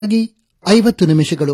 ಆಗಿ ಐವತ್ತು ನಿಮಿಷಗಳು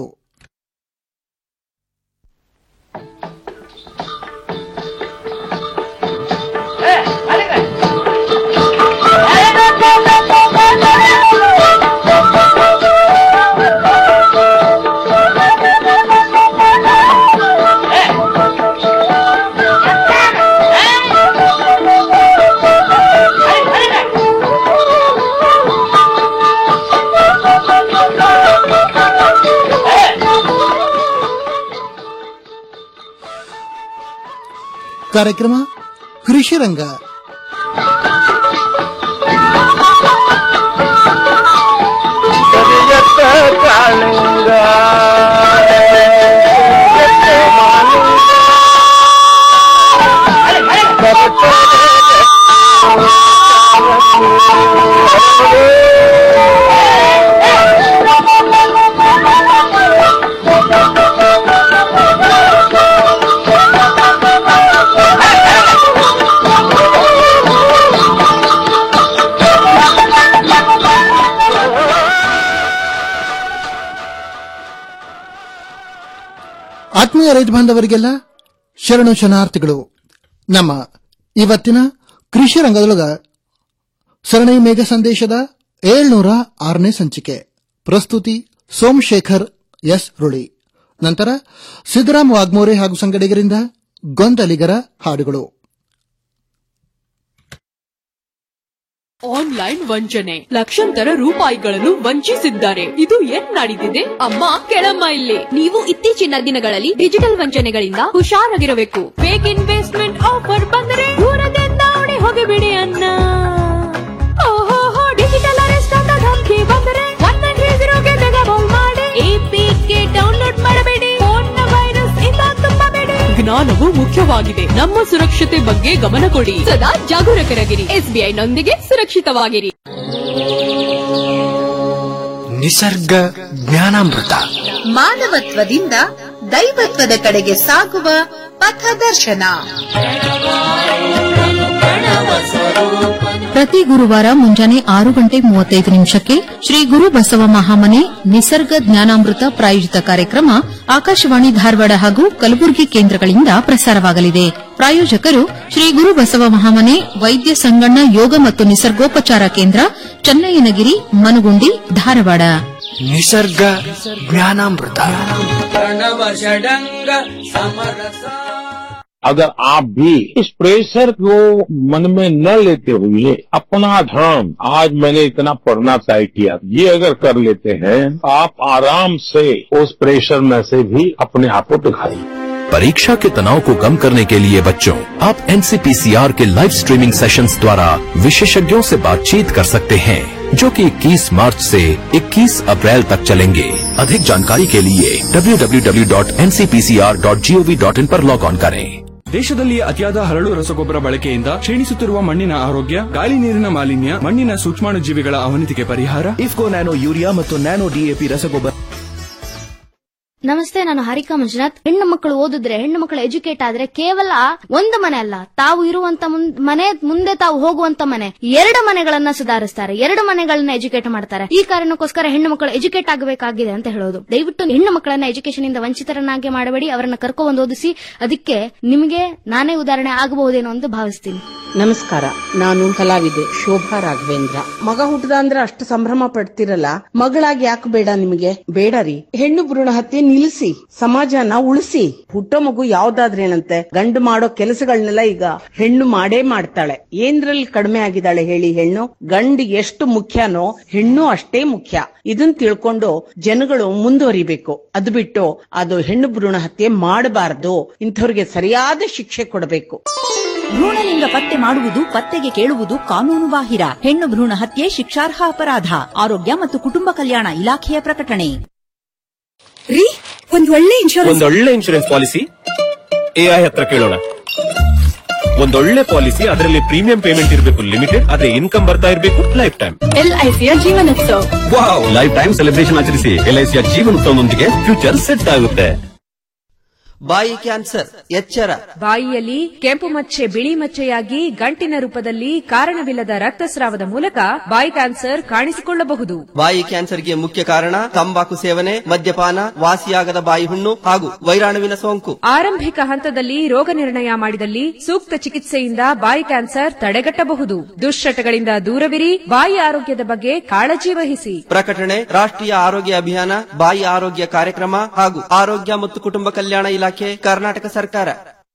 ಕಾರ್ಯಕ್ರಮ ಕೃಷಿ ರಂಗ ಕರಿಯತ್ತ ಕಾಳಿಂಗ ಕರಿಯತ್ತ ಮಾಲಿಂಗ. ಆತ್ಮೀಯ ರೈತ ಬಾಂಧವರಿಗೆಲ್ಲ ಶರಣು ಶರಣಾರ್ಥಿಗಳು ನಮ್ಮ ಇವತ್ತಿನ ಕೃಷಿ ರಂಗದೊಳಗ ಸರಣಿ ಮೇಘ ಸಂದೇಶದ ಏಳ್ನೂರ ಆರನೇ ಸಂಚಿಕೆ ಪ್ರಸ್ತುತಿ ಸೋಮಶೇಖರ್ ಎಸ್ ರುಳಿ ನಂತರ ಸಿದ್ದರಾಮ್ ವಾಗ್ಮೋರೆ ಹಾಗೂ ಸಂಗಡಿಗರಿಂದ ಗೊಂದಲಿಗರ ಹಾಡುಗಳು ಆನ್ಲೈನ್ ವಂಚನೆ ಲಕ್ಷಾಂತರ ರೂಪಾಯಿಗಳನ್ನು ವಂಚಿಸಿದ್ದಾರೆ ಇದು ಏನ್ ನಡೀತಿದೆ ಅಮ್ಮ ಕೆಳಮ್ಮ ಇಲ್ಲಿ ನೀವು ಇತ್ತೀಚಿನ ದಿನಗಳಲ್ಲಿ ಡಿಜಿಟಲ್ ವಂಚನೆಗಳಿಂದ ಹುಷಾರಾಗಿರಬೇಕು ಫೇಕ್ ಇನ್ವೆಸ್ಟ್ಮೆಂಟ್ ಆಫರ್ ಬಂದರೆ ದೂರದಿಂದ ಓಡಿ ಹೋಗಿಬಿಡಿ ಅನ್ನ ಓಹೋ ಡಿಜಿಟಲ್ ಅರೆಸ್ಟ್ ಅಂತ ಧಮಕಿ ಬಂದರೆ ಒನ್ ನೈನ್ ತ್ರೀ ಜೀರೋಗೆ ಬೇಗ ಕಾಲ್ ಮಾಡಿ ಎಪಿಕೆ ಡೌನ್ಲೋಡ್ ಮಾಡಬೇಡಿ ಫೋನ್ ವೈರಸ್ ಇಂದ ತುಂಬಬೇಡಿ ಜ್ಞಾನವು ಮುಖ್ಯವಾಗಿದೆ ನಮ್ಮ ಸುರಕ್ಷತೆ ಬಗ್ಗೆ ಗಮನ ಕೊಡಿ ಸದಾ ಜಾಗರೂಕರಾಗಿರಿ ಎಸ್ಬಿಐ ನೊಂದಿಗೆ ಸುರಕ್ಷಿತವಾಗಿರಿ ನಿಸರ್ಗ ಜ್ಞಾನಾಮೃತ ಮಾನವತ್ವದಿಂದ ದೈವತ್ವದ ಕಡೆಗೆ ಸಾಗುವ ಪಥದರ್ಶನ ಪ್ರತಿ ಗುರುವಾರ ಮುಂಜಾನೆ ಆರು ಗಂಟೆ ಮೂವತ್ತೈದು ನಿಮಿಷಕ್ಕೆ ಶ್ರೀ ಗುರು ಬಸವ ಮಹಾಮನೆ ನಿಸರ್ಗ ಜ್ಞಾನಾಮೃತ ಪ್ರಾಯೋಜಿತ ಕಾರ್ಯಕ್ರಮ ಆಕಾಶವಾಣಿ ಧಾರವಾಡ ಹಾಗೂ ಕಲಬುರಗಿ ಕೇಂದ್ರಗಳಿಂದ ಪ್ರಸಾರವಾಗಲಿದೆ ಪ್ರಾಯೋಜಕರು ಶ್ರೀ ಗುರು ಬಸವ ಮಹಾಮನೆ ವೈದ್ಯ ಸಂಗಣ್ಣ ಯೋಗ ಮತ್ತು ನಿಸರ್ಗೋಪಚಾರ ಕೇಂದ್ರ ಚನ್ನಯ್ಯನಗಿರಿ ಮನಗುಂಡಿ ಧಾರವಾಡ ನಿಸರ್ಗ ಜ್ಞಾನಾಮೃತ अगर आप भी इस प्रेशर को मन में न लेते हुए अपना धर्म आज मैंने इतना पढ़ना तय किया ये अगर कर लेते हैं आप आराम से उस प्रेशर में से भी अपने आप को दिखाइए परीक्षा के तनाव को कम करने के लिए बच्चों आप एनसीपीसीआर के लाइव स्ट्रीमिंग सेशंस द्वारा विशेषज्ञों से बातचीत कर सकते हैं जो कि 21 मार्च से 21 अप्रैल तक चलेंगे अधिक जानकारी के लिए www.ncpcr.gov.in पर लॉग ऑन करें ದೇಶದಲ್ಲಿ ಅತಿಯಾದ ಹರಳು ರಸಗೊಬ್ಬರ ಬಳಕೆಯಿಂದ ಕ್ಷೀಣಿಸುತ್ತಿರುವ ಮಣ್ಣಿನ ಆರೋಗ್ಯ ಗಾಳಿ ನೀರಿನ ಮಾಲಿನ್ಯ ಮಣ್ಣಿನ ಸೂಕ್ಷ್ಮಾಣುಜೀವಿಗಳ ಅವನತಿಗೆ ಪರಿಹಾರ ಇಫ್ಕೋ ನ್ಯಾನೋ ಯೂರಿಯಾ ಮತ್ತು ನ್ಯಾನೋ ಡಿಎಪಿ ರಸಗೊಬ್ಬರ ನಮಸ್ತೆ ನಾನು ಹಾರಿಕಾ ಮಂಜುನಾಥ್ ಹೆಣ್ಣು ಮಕ್ಕಳು ಓದಿದ್ರೆ ಹೆಣ್ಣು ಮಕ್ಕಳು ಎಜುಕೇಟ್ ಆದ್ರೆ ಕೇವಲ ಒಂದು ಮನೆ ಅಲ್ಲ ತಾವು ಇರುವಂತ ಮುಂ- ಮನೆ ಮುಂದೆ ತಾವು ಹೋಗುವಂತ ಮನೆ ಎರಡು ಮನೆಗಳನ್ನ ಸುಧಾರಿಸ್ತಾರೆ ಎರಡು ಮನೆಗಳನ್ನ ಎಜುಕೇಟ್ ಮಾಡ್ತಾರೆ ಈ ಕಾರಣಕ್ಕೋಸ್ಕರ ಹೆಣ್ಣು ಮಕ್ಕಳು ಎಜುಕೇಟ್ ಆಗಬೇಕಾಗಿದೆ ಅಂತ ಹೇಳೋದು ದಯವಿಟ್ಟು ಹೆಣ್ಣು ಮಕ್ಕಳನ್ನ ಎಜುಕೇಶನ್ ಇಂದ ವಂಚಿತರನ್ನಾಗಿ ಮಾಡಬೇಡಿ ಅವರನ್ನ ಕರ್ಕೊಂಡ್ ಓದಿಸಿ ಅದಕ್ಕೆ ನಿಮಗೆ ನಾನೇ ಉದಾಹರಣೆ ಆಗಬಹುದೇನೋ ಅಂತ ಭಾವಿಸ್ತೀನಿ ನಮಸ್ಕಾರ ನಾನು ಕಲಾವಿದೆ ಶೋಭಾ ರಾಘವೇಂದ್ರ ಮಗ ಹುಟ್ಟದ ಅಂದ್ರೆ ಅಷ್ಟು ಸಂಭ್ರಮ ಪಡ್ತಿರಲ್ಲ ಮಗಳಾಗಿ ಯಾಕೆ ಬೇಡ ನಿಮಗೆ ಬೇಡ ರೀ ಹೆಣ್ಣು ಭ್ರೂಣ ಹತ್ಯೆ ನಿಲ್ಲಿಸಿ ಸಮಾಜನ ಉಳಿಸಿ ಹುಟ್ಟೋ ಮಗು ಯಾವ್ದಾದ್ರೇನಂತೆ ಗಂಡು ಮಾಡೋ ಕೆಲಸಗಳನ್ನೆಲ್ಲ ಈಗ ಹೆಣ್ಣು ಮಾಡೇ ಮಾಡ್ತಾಳೆ ಏನ್ರಲ್ಲಿ ಕಡಿಮೆ ಆಗಿದ್ದಾಳೆ ಹೇಳಿ ಹೆಣ್ಣು ಗಂಡು ಎಷ್ಟು ಮುಖ್ಯನೋ ಹೆಣ್ಣು ಅಷ್ಟೇ ಮುಖ್ಯ ಇದನ್ ತಿಳ್ಕೊಂಡು ಜನಗಳು ಮುಂದುವರಿಬೇಕು ಅದು ಬಿಟ್ಟು ಅದು ಹೆಣ್ಣು ಭ್ರೂಣ ಹತ್ಯೆ ಮಾಡಬಾರದು ಇಂಥವ್ರಿಗೆ ಸರಿಯಾದ ಶಿಕ್ಷೆ ಕೊಡಬೇಕು ಭ್ರೂಣಲಿಂಗ ಪತ್ತೆ ಮಾಡುವುದು ಪತ್ತೆಗೆ ಕೇಳುವುದು ಕಾನೂನು ಬಾಹಿರ ಹೆಣ್ಣು ಭ್ರೂಣ ಹತ್ಯೆ ಶಿಕ್ಷಾರ್ಹ ಅಪರಾಧ ಆರೋಗ್ಯ ಮತ್ತು ಕುಟುಂಬ ಕಲ್ಯಾಣ ಇಲಾಖೆಯ ಪ್ರಕಟಣೆ ರೀ ಒಂದ್ ಒಳ್ಳೆ ಇನ್ಶೂರೆನ್ಸ್ ಒಂದೊಳ್ಳೆ ಇನ್ಶೂರೆನ್ಸ್ ಪಾಲಿಸಿ ಎಐ ಹತ್ರ ಕೇಳೋಣ ಒಂದೊಳ್ಳೆ ಪಾಲಿಸಿ ಅದರಲ್ಲಿ ಪ್ರೀಮಿಯಂ ಪೇಮೆಂಟ್ ಇರಬೇಕು ಲಿಮಿಟೆಡ್ ಅದೇ ಇನ್ಕಮ್ ಬರ್ತಾ ಇರಬೇಕು ಲೈಫ್ ಟೈಮ್ ಎಲ್ಐಸಿಯ Jeevanotsav wow lifetime celebration ಆಚರಿಸಿ ಎಲ್ಐಸಿಯ ಜೀವನೋತ್ಸವದೊಂದಿಗೆ ಫ್ಯೂಚರ್ ಸೆಟ್ ಆಗುತ್ತೆ ಬಾಯಿ ಕ್ಯಾನ್ಸರ್ ಎಚ್ಚರ ಬಾಯಿಯಲ್ಲಿ ಕೆಂಪು ಮಚ್ಚೆ ಬಿಳಿ ಮಚ್ಚೆಯಾಗಿ ಗಂಟಿನ ರೂಪದಲ್ಲಿ ಕಾರಣವಿಲ್ಲದ ರಕ್ತಸ್ರಾವದ ಮೂಲಕ ಬಾಯಿ ಕ್ಯಾನ್ಸರ್ ಕಾಣಿಸಿಕೊಳ್ಳಬಹುದು ಬಾಯಿ ಕ್ಯಾನ್ಸರ್ಗೆ ಮುಖ್ಯ ಕಾರಣ ತಂಬಾಕು ಸೇವನೆ ಮದ್ಯಪಾನ ವಾಸಿಯಾಗದ ಬಾಯಿ ಹುಣ್ಣು ಹಾಗೂ ವೈರಾಣುವಿನ ಸೋಂಕು ಆರಂಭಿಕ ಹಂತದಲ್ಲಿ ರೋಗ ನಿರ್ಣಯ ಮಾಡಿದಲ್ಲಿ ಸೂಕ್ತ ಚಿಕಿತ್ಸೆಯಿಂದ ಬಾಯಿ ಕ್ಯಾನ್ಸರ್ ತಡೆಗಟ್ಟಬಹುದು ದುಶ್ಚಟಗಳಿಂದ ದೂರವಿರಿ ಬಾಯಿ ಆರೋಗ್ಯದ ಬಗ್ಗೆ ಕಾಳಜಿ ವಹಿಸಿ ಪ್ರಕಟಣೆ ರಾಷ್ಟ್ರೀಯ ಆರೋಗ್ಯ ಅಭಿಯಾನ ಬಾಯಿ ಆರೋಗ್ಯ ಕಾರ್ಯಕ್ರಮ ಹಾಗೂ ಆರೋಗ್ಯ ಮತ್ತು ಕುಟುಂಬ ಕಲ್ಯಾಣ ಇಲಾಖೆ ಕರ್ನಾಟಕ ಸರ್ಕಾರ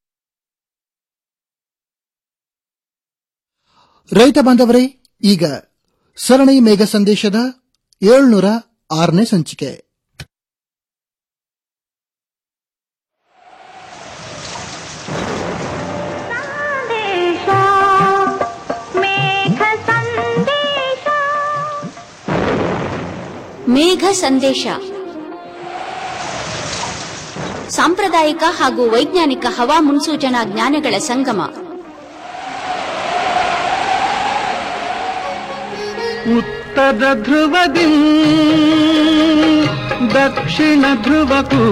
ರೈತ ಬಾಂಧವರೇ ಈಗ ಸರಣಿ ಮೇಘ ಸಂದೇಶದ ಏಳ್ನೂರ ಆರನೇ ಸಂಚಿಕೆ ಮೇಘ ಸಂದೇಶ ಸಾಂಪ್ರದಾಯಿಕ ಹಾಗೂ ವೈಜ್ಞಾನಿಕ ಹವಾ ಮುನ್ಸೂಚನಾ ಜ್ಞಾನಗಳ ಸಂಗಮ ಉತ್ತರ ಧ್ರುವದಿ ದಕ್ಷಿಣ ಧ್ರುವಕ್ಕೂ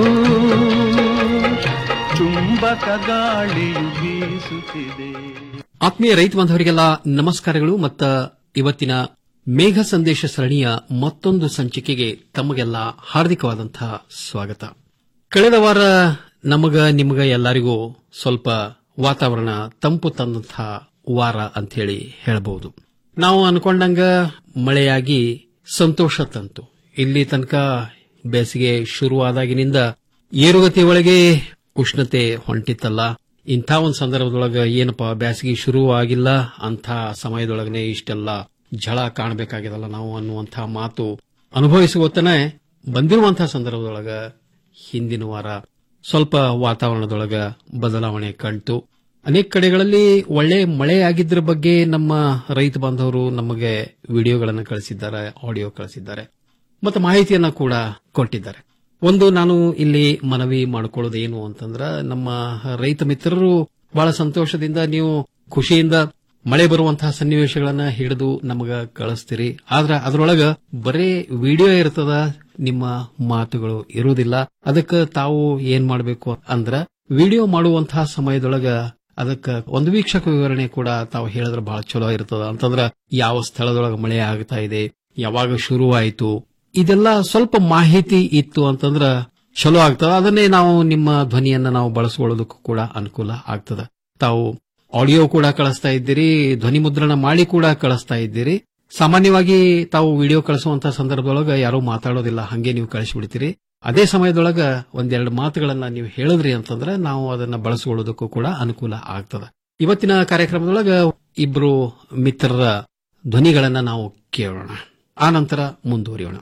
ಚುಂಬಕ ಗಾಳಿಯು ಬೀಸುತ್ತಿದೆ ಆತ್ಮೀಯ ರೈತ ಬಾಂಧವರಿಗೆಲ್ಲ ನಮಸ್ಕಾರಗಳು ಮತ್ತ ಇವತ್ತಿನ ಮೇಘ ಸಂದೇಶ ಸರಣಿಯ ಮತ್ತೊಂದು ಸಂಚಿಕೆಗೆ ತಮಗೆಲ್ಲ ಹಾರ್ದಿಕವಾದಂತಹ ಸ್ವಾಗತ ಕಳೆದ ವಾರ ನಮಗ ನಿಮಗ ಎಲ್ಲರಿಗೂ ಸ್ವಲ್ಪ ವಾತಾವರಣ ತಂಪು ತಂದಂತಹ ವಾರ ಅಂತ ಹೇಳಿ ಹೇಳಬಹುದು ನಾವು ಅನ್ಕೊಂಡಂಗ ಮಳೆಯಾಗಿ ಸಂತೋಷ ತಂತು ಇಲ್ಲಿ ತನಕ ಬೇಸಿಗೆ ಶುರುವಾದಾಗಿನಿಂದ ಏರುಗತಿ ಒಳಗೆ ಉಷ್ಣತೆ ಹೊಂಟಿತ್ತಲ್ಲ ಇಂಥ ಒಂದು ಸಂದರ್ಭದೊಳಗ ಏನಪ್ಪಾ ಬೇಸಿಗೆ ಶುರು ಆಗಿಲ್ಲ ಅಂಥ ಸಮಯದೊಳಗನೆ ಇಷ್ಟೆಲ್ಲ ಝಳ ಕಾಣಬೇಕಾಗಿದಲ್ಲ ನಾವು ಅನ್ನುವಂಥ ಮಾತು ಅನುಭವಿಸುವತ್ತನೇ ಬಂದಿರುವಂತಹ ಸಂದರ್ಭದೊಳಗ ಹಿಂದಿನ ವಾರ ಸ್ವಲ್ಪ ವಾತಾವರಣದೊಳಗ ಬದಲಾವಣೆ ಕಂಡು ಅನೇಕ ಕಡೆಗಳಲ್ಲಿ ಒಳ್ಳೆ ಮಳೆ ಆಗಿದ್ರ ಬಗ್ಗೆ ನಮ್ಮ ರೈತ ಬಾಂಧವರು ನಮಗೆ ವಿಡಿಯೋಗಳನ್ನು ಕಳಿಸಿದ್ದಾರೆ ಆಡಿಯೋ ಕಳಿಸಿದ್ದಾರೆ ಮತ್ತು ಮಾಹಿತಿಯನ್ನ ಕೂಡ ಕೊಟ್ಟಿದ್ದಾರೆ ಒಂದು ನಾನು ಇಲ್ಲಿ ಮನವಿ ಮಾಡಿಕೊಳ್ಳೋದೇನು ಅಂತಂದ್ರ ನಮ್ಮ ರೈತ ಮಿತ್ರರು ಬಹಳ ಸಂತೋಷದಿಂದ ನೀವು ಖುಷಿಯಿಂದ ಮಳೆ ಬರುವಂತಹ ಸನ್ನಿವೇಶಗಳನ್ನ ಹಿಡಿದು ನಮಗ ಕಳಿಸ್ತೀರಿ ಆದ್ರ ಅದರೊಳಗ ಬರೇ ವಿಡಿಯೋ ಇರ್ತದ ನಿಮ್ಮ ಮಾತುಗಳು ಇರುವುದಿಲ್ಲ ಅದಕ್ಕೆ ತಾವು ಏನ್ ಮಾಡಬೇಕು ಅಂದ್ರ ವಿಡಿಯೋ ಮಾಡುವಂತಹ ಸಮಯದೊಳಗ ಅದಕ್ಕ ಒಂದು ವೀಕ್ಷಕ ವಿವರಣೆ ಕೂಡ ತಾವು ಹೇಳಿದ್ರೆ ಬಹಳ ಚಲೋ ಇರ್ತದ ಅಂತಂದ್ರ ಯಾವ ಸ್ಥಳದೊಳಗ ಮಳೆ ಆಗ್ತಾ ಇದೆ ಯಾವಾಗ ಶುರುವಾಯಿತು ಇದೆಲ್ಲ ಸ್ವಲ್ಪ ಮಾಹಿತಿ ಇತ್ತು ಅಂತಂದ್ರ ಚಲೋ ಆಗ್ತದ ಅದನ್ನೇ ನಾವು ನಿಮ್ಮ ಧ್ವನಿಯನ್ನ ನಾವು ಬಳಸಿಕೊಳ್ಳೋದಕ್ಕೂ ಕೂಡ ಅನುಕೂಲ ಆಗ್ತದ ತಾವು ಆಡಿಯೋ ಕೂಡ ಕಳಿಸ್ತಾ ಇದ್ದೀರಿ ಧ್ವನಿ ಮುದ್ರಣ ಮಾಡಿ ಕೂಡ ಕಳಿಸ್ತಾ ಇದ್ದೀರಿ ಸಾಮಾನ್ಯವಾಗಿ ತಾವು ವಿಡಿಯೋ ಕಳಿಸುವಂತಹ ಸಂದರ್ಭದೊಳಗ ಯಾರೂ ಮಾತಾಡೋದಿಲ್ಲ ಹಂಗೆ ನೀವು ಕಳಿಸಿಬಿಡ್ತೀರಿ ಅದೇ ಸಮಯದೊಳಗ ಒಂದೆರಡು ಮಾತುಗಳನ್ನ ನೀವು ಹೇಳಿದ್ರಿ ಅಂತಂದ್ರೆ ನಾವು ಅದನ್ನ ಬಳಸಿಕೊಳ್ಳೋದಕ್ಕೂ ಕೂಡ ಅನುಕೂಲ ಆಗ್ತದ ಇವತ್ತಿನ ಕಾರ್ಯಕ್ರಮದೊಳಗ ಇಬ್ರು ಮಿತ್ರರ ಧ್ವನಿಗಳನ್ನ ನಾವು ಕೇಳೋಣ ಆ ನಂತರ ಮುಂದುವರಿಯೋಣ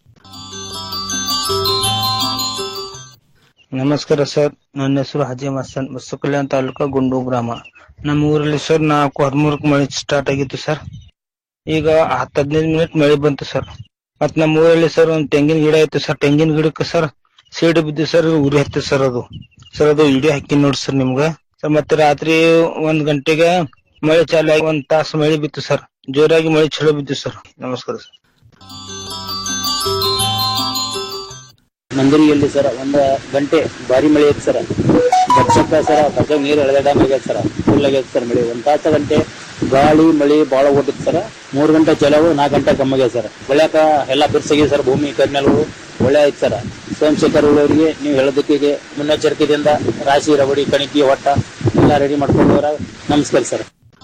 ನಮಸ್ಕಾರ ಸರ್ ನನ್ನ ಹೆಸರು ಹಜೀಮ್ ಹಸನ್ ಬಸಕಲ್ಯಾಣ ತಾಲೂಕು ಗುಂಡು ಗ್ರಾಮ ನಮ್ಮ ಊರಲ್ಲಿ ಸರ್ ನಾಲ್ಕು ಹದಿಮೂರಕ್ಕೆ ಮಳೆ ಸ್ಟಾರ್ಟ್ ಆಗಿತ್ತು ಸರ್ ಈಗ ಹತ್ತು ಹದಿನೈದು ಮಿನಿಟ್ ಮಳೆ ಬಂತು ಸರ್ ಮತ್ ನಮ್ಮ ಊರಲ್ಲಿ ಸರ್ ಒಂದು ತೆಂಗಿನ ಗಿಡ ಇತ್ತು ಸರ್ ತೆಂಗಿನ ಗಿಡಕ್ಕೆ ಸರ್ ಸೀಡು ಬಿದ್ದು ಸರ್ ಉರಿ ಹತ್ತಿ ಸರ್ ಅದು ಸರ್ ಅದು ವಿಡಿಯೋ ಹಾಕಿ ನೋಡಿ ಸರ್ ನಿಮ್ಗ ಸರ್ ಮತ್ತೆ ರಾತ್ರಿ ಒಂದ್ ಗಂಟೆಗೆ ಮಳೆ ಚಾಲು ಆಗಿ ಒಂದ್ ತಾಸು ಮಳೆ ಬಿತ್ತು ಸರ್ ಜೋರಾಗಿ ಮಳೆ ಚಲೋ ಬಿದ್ದು ಸರ್ ನಮಸ್ಕಾರ ಸರ್ ಮಂದಿರಿಯಲ್ಲಿ ಸರ್ ಒಂದ್ ಗಂಟೆ ಭಾರಿ ಮಳೆ ಐತಿ ಸರ್ ಬಚ್ಚಕ್ಕ ಸರ ಬಚ್ಚ ನೀರು ಎಳೆದ ಡ್ಯಾಮ್ ಆಗೈತೆ ಸರ್ ಫುಲ್ ಆಗೈತೆ ಸರ್ ಮಳೆ ಒಂದ್ ತಾಸ ಗಂಟೆ ಗಾಳಿ ಮಳೆ ಬಾಳ ಓದಿತ್ತು ಸರ್ ಮೂರ್ ಗಂಟೆ ಚಲವು ನಾಲ್ಕು ಗಂಟೆ ಕಮ್ಮಗೆ ಸರ್ ಬೆಳ್ಯಾಕ ಎಲ್ಲ ಬಿರ್ಸಾಗಿ ಸರ್ ಭೂಮಿ ಕರ್ನೆಲ್ವು ಒಳ್ಳೆ ಐತಿ ಸರ್ ಸೋಮಶೇಖರ್ ಅವರಿಗೆ ನೀವು ಹೇಳೋದಕ್ಕೆ ಮುನ್ನೆಚ್ಚರಿಕೆಯಿಂದ ರಾಶಿ ರವಡಿ ಕಣಿಕಿ ಹೊಟ್ಟ ಎಲ್ಲ ರೆಡಿ ಮಾಡ್ಕೊಂಡವ್ರ ನಮಸ್ಕಾರ ಸರ್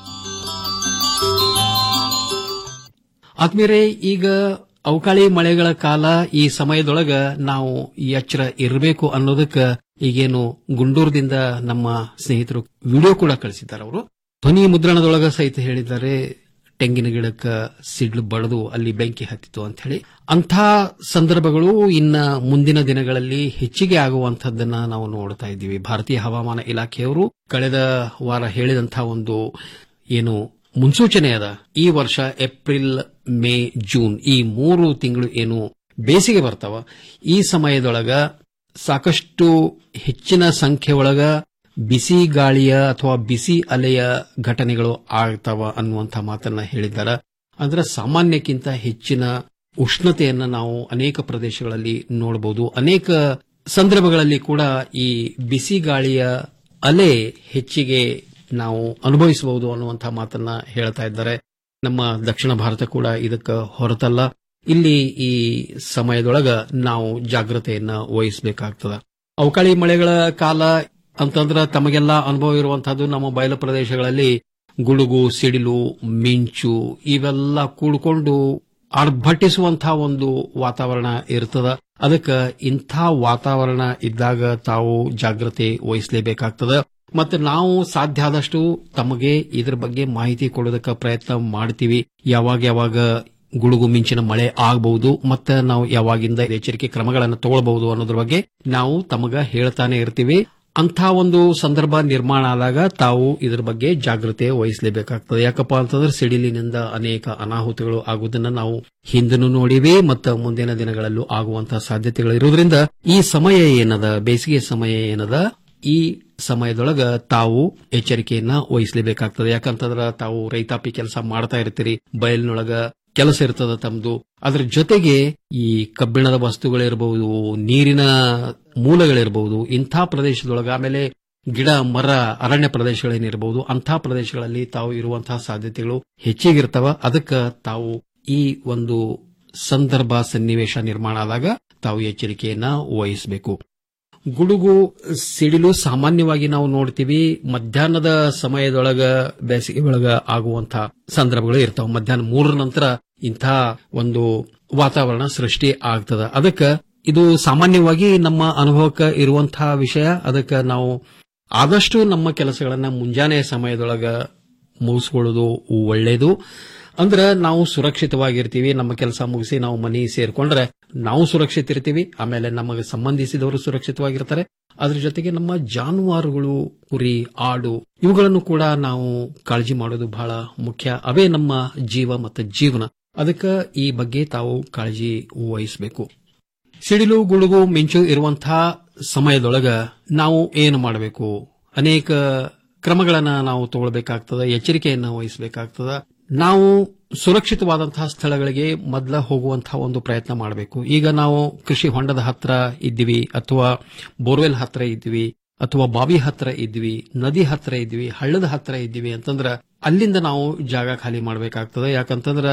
ಆದ್ಮೇಲೆ ಈಗ ಅವಕಾಳಿ ಮಳೆಗಳ ಕಾಲ ಈ ಸಮಯದೊಳಗ ನಾವು ಎಚ್ಚರ ಇರಬೇಕು ಅನ್ನೋದಕ್ಕ ಈಗೇನು ಗುಂಡೂರದಿಂದ ನಮ್ಮ ಸ್ನೇಹಿತರು ವಿಡಿಯೋ ಕೂಡ ಕಳಿಸಿದ್ದಾರೆ ಅವರು ಧ್ವನಿ ಮುದ್ರಣದೊಳಗ ಸಹಿತ ಹೇಳಿದ್ದಾರೆ ತೆಂಗಿನ ಗಿಡಕ್ಕ ಸಿಡ್ಲು ಬಡದು ಅಲ್ಲಿ ಬೆಂಕಿ ಹತ್ತಿತು ಅಂತ ಹೇಳಿ ಅಂಥ ಸಂದರ್ಭಗಳು ಇನ್ನ ಮುಂದಿನ ದಿನಗಳಲ್ಲಿ ಹೆಚ್ಚಿಗೆ ಆಗುವಂತಹದ್ದನ್ನ ನಾವು ನೋಡ್ತಾ ಇದ್ದೀವಿ ಭಾರತೀಯ ಹವಾಮಾನ ಇಲಾಖೆಯವರು ಕಳೆದ ವಾರ ಹೇಳಿದಂತಹ ಒಂದು ಏನು ಮುನ್ಸೂಚನೆ ಅದ ಈ ವರ್ಷ ಏಪ್ರಿಲ್ ಮೇ ಜೂನ್ ಈ ಮೂರು ತಿಂಗಳು ಏನು ಬೇಸಿಗೆ ಬರ್ತಾವ ಈ ಸಮಯದೊಳಗ ಸಾಕಷ್ಟು ಹೆಚ್ಚಿನ ಸಂಖ್ಯೆ ಒಳಗ ಬಿಸಿ ಗಾಳಿಯ ಅಥವಾ ಬಿಸಿ ಅಲೆಯ ಘಟನೆಗಳು ಆಗ್ತಾವ ಅನ್ನುವಂಥ ಮಾತನ್ನ ಹೇಳಿದ್ದಾರೆ ಅಂದ್ರೆ ಸಾಮಾನ್ಯಕ್ಕಿಂತ ಹೆಚ್ಚಿನ ಉಷ್ಣತೆಯನ್ನ ನಾವು ಅನೇಕ ಪ್ರದೇಶಗಳಲ್ಲಿ ನೋಡಬಹುದು ಅನೇಕ ಸಂದರ್ಭಗಳಲ್ಲಿ ಕೂಡ ಈ ಬಿಸಿ ಗಾಳಿಯ ಅಲೆ ಹೆಚ್ಚಿಗೆ ನಾವು ಅನುಭವಿಸಬಹುದು ಅನ್ನುವಂತಹ ಮಾತನ್ನ ಹೇಳ್ತಾ ಇದ್ದಾರೆ ನಮ್ಮ ದಕ್ಷಿಣ ಭಾರತ ಕೂಡ ಇದಕ್ಕೆ ಹೊರತಲ್ಲ ಇಲ್ಲಿ ಈ ಸಮಯದೊಳಗ ನಾವು ಜಾಗ್ರತೆಯನ್ನ ವಹಿಸಬೇಕಾಗ್ತದ ಅವಕಾಳಿ ಮಳೆಗಳ ಕಾಲ ಅಂತಂದ್ರ ತಮಗೆಲ್ಲ ಅನುಭವ ಇರುವಂತಹದ್ದು ನಮ್ಮ ಬಯಲು ಪ್ರದೇಶಗಳಲ್ಲಿ ಗುಡುಗು ಸಿಡಿಲು ಮಿಂಚು ಇವೆಲ್ಲ ಕೂಡ್ಕೊಂಡು ಆರ್ಭಟಿಸುವಂತಹ ಒಂದು ವಾತಾವರಣ ಇರ್ತದ ಅದಕ್ಕೆ ಇಂಥ ವಾತಾವರಣ ಇದ್ದಾಗ ತಾವು ಜಾಗ್ರತೆ ವಹಿಸಲೇಬೇಕಾಗ್ತದ ಮತ್ತೆ ನಾವು ಸಾಧ್ಯ ಆದಷ್ಟು ತಮಗೆ ಇದ್ರ ಬಗ್ಗೆ ಮಾಹಿತಿ ಕೊಡೋದಕ್ಕೆ ಪ್ರಯತ್ನ ಮಾಡ್ತೀವಿ ಯಾವಾಗ ಯಾವಾಗ ಗುಡುಗು ಮಿಂಚಿನ ಮಳೆ ಆಗಬಹುದು ಮತ್ತೆ ನಾವು ಯಾವಾಗಿಂದ ಎಚ್ಚರಿಕೆ ಕ್ರಮಗಳನ್ನು ತಗೊಳ್ಬಹುದು ಅನ್ನೋದ್ರ ಬಗ್ಗೆ ನಾವು ತಮಗ ಹೇಳ್ತಾನೆ ಇರ್ತೀವಿ ಅಂಥ ಒಂದು ಸಂದರ್ಭ ನಿರ್ಮಾಣ ಆದಾಗ ತಾವು ಇದ್ರ ಬಗ್ಗೆ ಜಾಗೃತೆ ವಹಿಸಲೇಬೇಕಾಗ್ತದೆ ಯಾಕಪ್ಪ ಅಂತಂದ್ರೆ ಸಿಡಿಲಿನಿಂದ ಅನೇಕ ಅನಾಹುತಗಳು ಆಗುವುದನ್ನ ನಾವು ಹಿಂದೂ ನೋಡಿವೆ ಮತ್ತು ಮುಂದಿನ ದಿನಗಳಲ್ಲೂ ಆಗುವಂತಹ ಸಾಧ್ಯತೆಗಳು ಇರುವುದರಿಂದ ಈ ಸಮಯ ಏನದ ಬೇಸಿಗೆ ಸಮಯ ಏನದ ಈ ಸಮಯದೊಳಗ ತಾವು ಎಚ್ಚರಿಕೆಯನ್ನ ವಹಿಸಲೇಬೇಕಾಗ್ತದೆ ಯಾಕಂತಂದ್ರ ತಾವು ರೈತಾಪಿ ಕೆಲಸ ಮಾಡ್ತಾ ಇರ್ತೀರಿ ಬಯಲಿನೊಳಗ ಕೆಲಸ ಇರ್ತದ ತಮ್ದು ಅದ್ರ ಜೊತೆಗೆ ಈ ಕಬ್ಬಿಣದ ವಸ್ತುಗಳಿರಬಹುದು ನೀರಿನ ಮೂಲಗಳಿರಬಹುದು ಇಂಥ ಪ್ರದೇಶದೊಳಗ ಆಮೇಲೆ ಗಿಡ ಮರ ಅರಣ್ಯ ಪ್ರದೇಶಗಳೇನಿರಬಹುದು ಅಂಥ ಪ್ರದೇಶಗಳಲ್ಲಿ ತಾವು ಇರುವಂತಹ ಸಾಧ್ಯತೆಗಳು ಹೆಚ್ಚಿಗಿರ್ತವ ಅದಕ್ಕೆ ತಾವು ಈ ಒಂದು ಸಂದರ್ಭ ಸನ್ನಿವೇಶ ನಿರ್ಮಾಣ ಆದಾಗ ತಾವು ಎಚ್ಚರಿಕೆಯನ್ನ ವಹಿಸಬೇಕು ಗುಡುಗು ಸಿಡಿಲು ಸಾಮಾನ್ಯವಾಗಿ ನಾವು ನೋಡ್ತೀವಿ ಮಧ್ಯಾಹ್ನದ ಸಮಯದೊಳಗ ಬೇಸಿಗೆ ಒಳಗ ಆಗುವಂತಹ ಸಂದರ್ಭಗಳು ಇರ್ತಾವ ಮಧ್ಯಾಹ್ನ ಮೂರರ ನಂತರ ಇಂಥ ಒಂದು ವಾತಾವರಣ ಸೃಷ್ಟಿ ಆಗ್ತದ ಅದಕ್ಕೆ ಇದು ಸಾಮಾನ್ಯವಾಗಿ ನಮ್ಮ ಅನುಭವಕ್ಕೆ ಇರುವಂತಹ ವಿಷಯ ಅದಕ್ಕೆ ನಾವು ಆದಷ್ಟು ನಮ್ಮ ಕೆಲಸಗಳನ್ನ ಮುಂಜಾನೆ ಸಮಯದೊಳಗ ಮುಗಿಸ್ಕೊಳ್ಳೋದು ಒಳ್ಳೇದು ಅಂದ್ರೆ ನಾವು ಸುರಕ್ಷಿತವಾಗಿರ್ತೀವಿ ನಮ್ಮ ಕೆಲಸ ಮುಗಿಸಿ ನಾವು ಮನೆ ಸೇರ್ಕೊಂಡ್ರೆ ನಾವು ಸುರಕ್ಷಿತ ಇರ್ತೀವಿ ಆಮೇಲೆ ನಮಗೆ ಸಂಬಂಧಿಸಿದವರು ಸುರಕ್ಷಿತವಾಗಿರ್ತಾರೆ ಅದ್ರ ಜೊತೆಗೆ ನಮ್ಮ ಜಾನುವಾರುಗಳು ಕುರಿ ಆಡು ಇವುಗಳನ್ನು ಕೂಡ ನಾವು ಕಾಳಜಿ ಮಾಡೋದು ಬಹಳ ಮುಖ್ಯ ಅವೇ ನಮ್ಮ ಜೀವ ಮತ್ತು ಜೀವನ ಅದಕ್ಕೆ ಈ ಬಗ್ಗೆ ತಾವು ಕಾಳಜಿ ವಹಿಸಬೇಕು ಸಿಡಿಲು ಗುಡುಗು ಮಿಂಚು ಇರುವಂತಹ ಸಮಯದೊಳಗ ನಾವು ಏನು ಮಾಡಬೇಕು ಅನೇಕ ಕ್ರಮಗಳನ್ನ ನಾವು ತಗೊಳ್ಬೇಕಾಗ್ತದ ಎಚ್ಚರಿಕೆಯನ್ನು ವಹಿಸಬೇಕಾಗ್ತದ ನಾವು ಸುರಕ್ಷಿತವಾದಂತಹ ಸ್ಥಳಗಳಿಗೆ ಮೊದಲ ಹೋಗುವಂತಹ ಒಂದು ಪ್ರಯತ್ನ ಮಾಡಬೇಕು ಈಗ ನಾವು ಕೃಷಿ ಹೊಂಡದ ಹತ್ರ ಇದ್ದೀವಿ ಅಥವಾ ಬೋರ್ವೆಲ್ ಹತ್ರ ಇದ್ದೀವಿ ಅಥವಾ ಬಾವಿ ಹತ್ರ ಇದ್ವಿ ನದಿ ಹತ್ರ ಇದ್ವಿ ಹಳ್ಳದ ಹತ್ರ ಇದ್ದೀವಿ ಅಂತಂದ್ರ ಅಲ್ಲಿಂದ ನಾವು ಜಾಗ ಖಾಲಿ ಮಾಡಬೇಕಾಗ್ತದೆ ಯಾಕಂತಂದ್ರ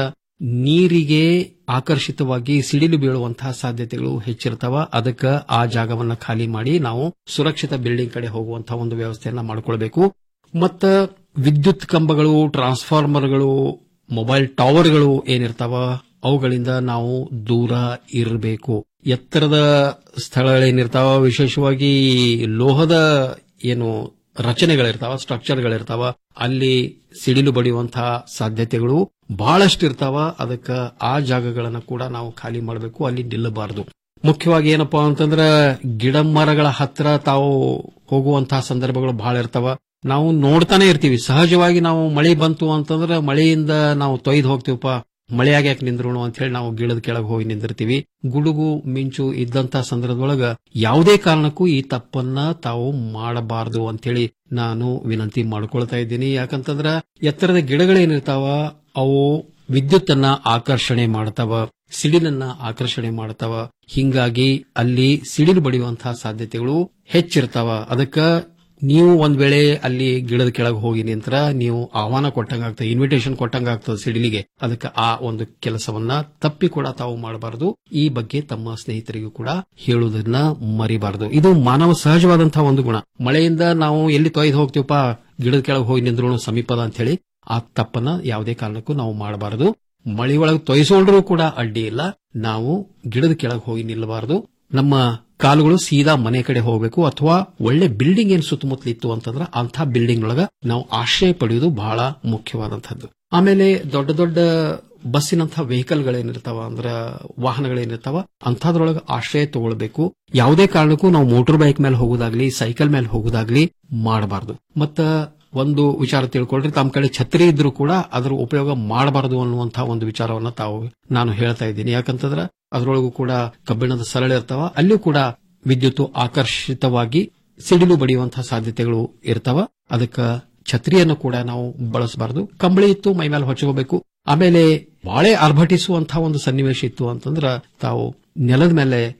ನೀರಿಗೆ ಆಕರ್ಷಿತವಾಗಿ ಸಿಡಿಲು ಬೀಳುವಂತಹ ಸಾಧ್ಯತೆಗಳು ಹೆಚ್ಚಿರ್ತಾವ ಅದಕ್ಕೆ ಆ ಜಾಗವನ್ನ ಖಾಲಿ ಮಾಡಿ ನಾವು ಸುರಕ್ಷಿತ ಬಿಲ್ಡಿಂಗ್ ಕಡೆ ಹೋಗುವಂತಹ ಒಂದು ವ್ಯವಸ್ಥೆಯನ್ನ ಮಾಡಿಕೊಳ್ಬೇಕು ಮತ್ತ ವಿದ್ಯುತ್ ಕಂಬಗಳು ಟ್ರಾನ್ಸ್ಫಾರ್ಮರ್ಗಳು ಮೊಬೈಲ್ ಟವರ್ಗಳು ಏನಿರ್ತಾವ ಅವುಗಳಿಂದ ನಾವು ದೂರ ಇರಬೇಕು ಎತ್ತರದ ಸ್ಥಳಗಳೇನಿರ್ತಾವ ವಿಶೇಷವಾಗಿ ಲೋಹದ ಏನು ರಚನೆಗಳಿರ್ತಾವ ಸ್ಟ್ರಕ್ಚರ್ಗಳಿರ್ತಾವ ಅಲ್ಲಿ ಸಿಡಿಲು ಬಡಿಯುವಂತಹ ಸಾಧ್ಯತೆಗಳು ಬಹಳಷ್ಟು ಇರ್ತಾವ ಅದಕ್ಕೆ ಆ ಜಾಗಗಳನ್ನ ಕೂಡ ನಾವು ಖಾಲಿ ಮಾಡಬೇಕು ಅಲ್ಲಿ ನಿಲ್ಲಬಾರದು ಮುಖ್ಯವಾಗಿ ಏನಪ್ಪಾ ಅಂತಂದ್ರ ಗಿಡ ಮರಗಳ ಹತ್ರ ತಾವು ಹೋಗುವಂತಹ ಸಂದರ್ಭಗಳು ಬಹಳ ಇರ್ತಾವ ನಾವು ನೋಡ್ತಾನೆ ಇರ್ತೀವಿ ಸಹಜವಾಗಿ ನಾವು ಮಳೆ ಬಂತು ಅಂತಂದ್ರೆ ಮಳೆಯಿಂದ ನಾವು ತೊಯ್ದು ಹೋಗ್ತೀವಪ್ಪ ಮಳೆಯಾಗಿ ಯಾಕೆ ನಿಂದ್ರೋಣ ಅಂತ ಹೇಳಿ ನಾವು ಗಿಡದ ಕೆಳಗೆ ಹೋಗಿ ನಿಂದಿರ್ತೀವಿ ಗುಡುಗು ಮಿಂಚು ಇದ್ದಂತ ಸಂದರ್ಭದೊಳಗ ಯಾವುದೇ ಕಾರಣಕ್ಕೂ ಈ ತಪ್ಪನ್ನ ತಾವು ಮಾಡಬಾರದು ಅಂತೇಳಿ ನಾನು ವಿನಂತಿ ಮಾಡ್ಕೊಳ್ತಾ ಇದ್ದೀನಿ ಯಾಕಂತಂದ್ರ ಎತ್ತರದ ಗಿಡಗಳೇನಿರ್ತಾವ ಅವು ವಿದ್ಯುತ್ತನ್ನ ಆಕರ್ಷಣೆ ಮಾಡ್ತಾವ ಸಿಡಿಲನ್ನ ಆಕರ್ಷಣೆ ಮಾಡ್ತಾವ ಹಿಂಗಾಗಿ ಅಲ್ಲಿ ಸಿಡಿಲು ಬಡಿಯುವಂತಹ ಸಾಧ್ಯತೆಗಳು ಹೆಚ್ಚಿರ್ತಾವ ಅದಕ್ಕ ನೀವು ಒಂದ್ ವೇಳೆ ಅಲ್ಲಿ ಗಿಡದ ಕೆಳಗೆ ಹೋಗಿ ನಿಂತರ ನೀವು ಆಹ್ವಾನ ಕೊಟ್ಟಂಗ ಆಗ್ತದೆ ಇನ್ವಿಟೇಷನ್ ಕೊಟ್ಟಂಗ ಆಗ್ತದೆ ಸಿಡಿಲಿಗೆ ಅದಕ್ಕೆ ಆ ಒಂದು ಕೆಲಸವನ್ನ ತಪ್ಪಿ ಕೂಡ ತಾವು ಮಾಡಬಾರದು ಈ ಬಗ್ಗೆ ತಮ್ಮ ಸ್ನೇಹಿತರಿಗೂ ಕೂಡ ಹೇಳುವುದನ್ನ ಮರಿಬಾರದು ಇದು ಮಾನವ ಸಹಜವಾದಂತಹ ಒಂದು ಗುಣ ಮಳೆಯಿಂದ ನಾವು ಎಲ್ಲಿ ತೊಯ್ದು ಹೋಗ್ತೀವಪ್ಪ ಗಿಡದ ಕೆಳಗೆ ಹೋಗಿ ನಿಂದ್ರು ಸಮೀಪದ ಅಂತ ಹೇಳಿ ಆ ತಪ್ಪನ್ನ ಯಾವುದೇ ಕಾರಣಕ್ಕೂ ನಾವು ಮಾಡಬಾರದು ಮಳಿ ಒಳಗೆ ತೊಯ್ಸೋಳ್ರೂ ಕೂಡ ಅಡ್ಡಿ ಇಲ್ಲ ನಾವು ಗಿಡದ ಕೆಳಗೆ ಹೋಗಿ ನಿಲ್ಲಬಾರದು ನಮ್ಮ ಕಾಲುಗಳು ಸೀದಾ ಮನೆ ಕಡೆ ಹೋಗಬೇಕು ಅಥವಾ ಒಳ್ಳೆ ಬಿಲ್ಡಿಂಗ್ ಏನ್ ಸುತ್ತಮುತ್ತಲು ಇತ್ತು ಅಂತಂದ್ರೆ ಅಂಥ ಬಿಲ್ಡಿಂಗ್ ಒಳಗ ನಾವು ಆಶ್ರಯ ಪಡೆಯುವುದು ಬಹಳ ಮುಖ್ಯವಾದಂತಹದ್ದು ಆಮೇಲೆ ದೊಡ್ಡ ದೊಡ್ಡ ಬಸ್ಸಿನಂತಹ ವೆಹಿಕಲ್ಗಳೇನಿರ್ತಾವ ಅಂದ್ರ ವಾಹನಗಳೇನಿರ್ತಾವ ಅಂಥದ್ರೊಳಗ ಆಶ್ರಯ ತಗೊಳ್ಬೇಕು ಯಾವುದೇ ಕಾರಣಕ್ಕೂ ನಾವು ಮೋಟಾರ್ ಬೈಕ್ ಮೇಲೆ ಹೋಗೋದಾಗ್ಲಿ ಸೈಕಲ್ ಮೇಲೆ ಹೋಗೋದಾಗ್ಲಿ ಮಾಡಬಾರದು ಮತ್ತ ಒಂದು ವಿಚಾರ ತಿಳ್ಕೊಳ್ರಿ ತಮ್ಮ ಕಡೆ ಛತ್ರಿ ಇದ್ರೂ ಕೂಡ ಅದರ ಉಪಯೋಗ ಮಾಡಬಾರದು ಅನ್ನುವಂತಹ ಒಂದು ವಿಚಾರವನ್ನ ತಾವು ನಾನು ಹೇಳ್ತಾ ಇದ್ದೀನಿ ಯಾಕಂತಂದ್ರ ಅದರೊಳಗೂ ಕೂಡ ಕಬ್ಬಿಣದ ಸರಳ ಇರ್ತಾವ ಅಲ್ಲಿಯೂ ಕೂಡ ವಿದ್ಯುತ್ ಆಕರ್ಷಿತವಾಗಿ ಸಿಡಿಲು ಬಡಿಯುವಂತಹ ಸಾಧ್ಯತೆಗಳು ಇರ್ತಾವ ಅದಕ್ಕೆ ಛತ್ರಿಯನ್ನು ಕೂಡ ನಾವು ಬಳಸಬಾರದು ಕಂಬಳಿ ಇತ್ತು ಮೈ ಮೇಲೆ ಹೊಚ್ಕೋಬೇಕು ಆಮೇಲೆ ಬಾಳೆ ಆರ್ಭಟಿಸುವಂತಹ ಒಂದು ಸನ್ನಿವೇಶ ಇತ್ತು ಅಂತಂದ್ರ ತಾವು ನೆಲದ ಮೇಲೆ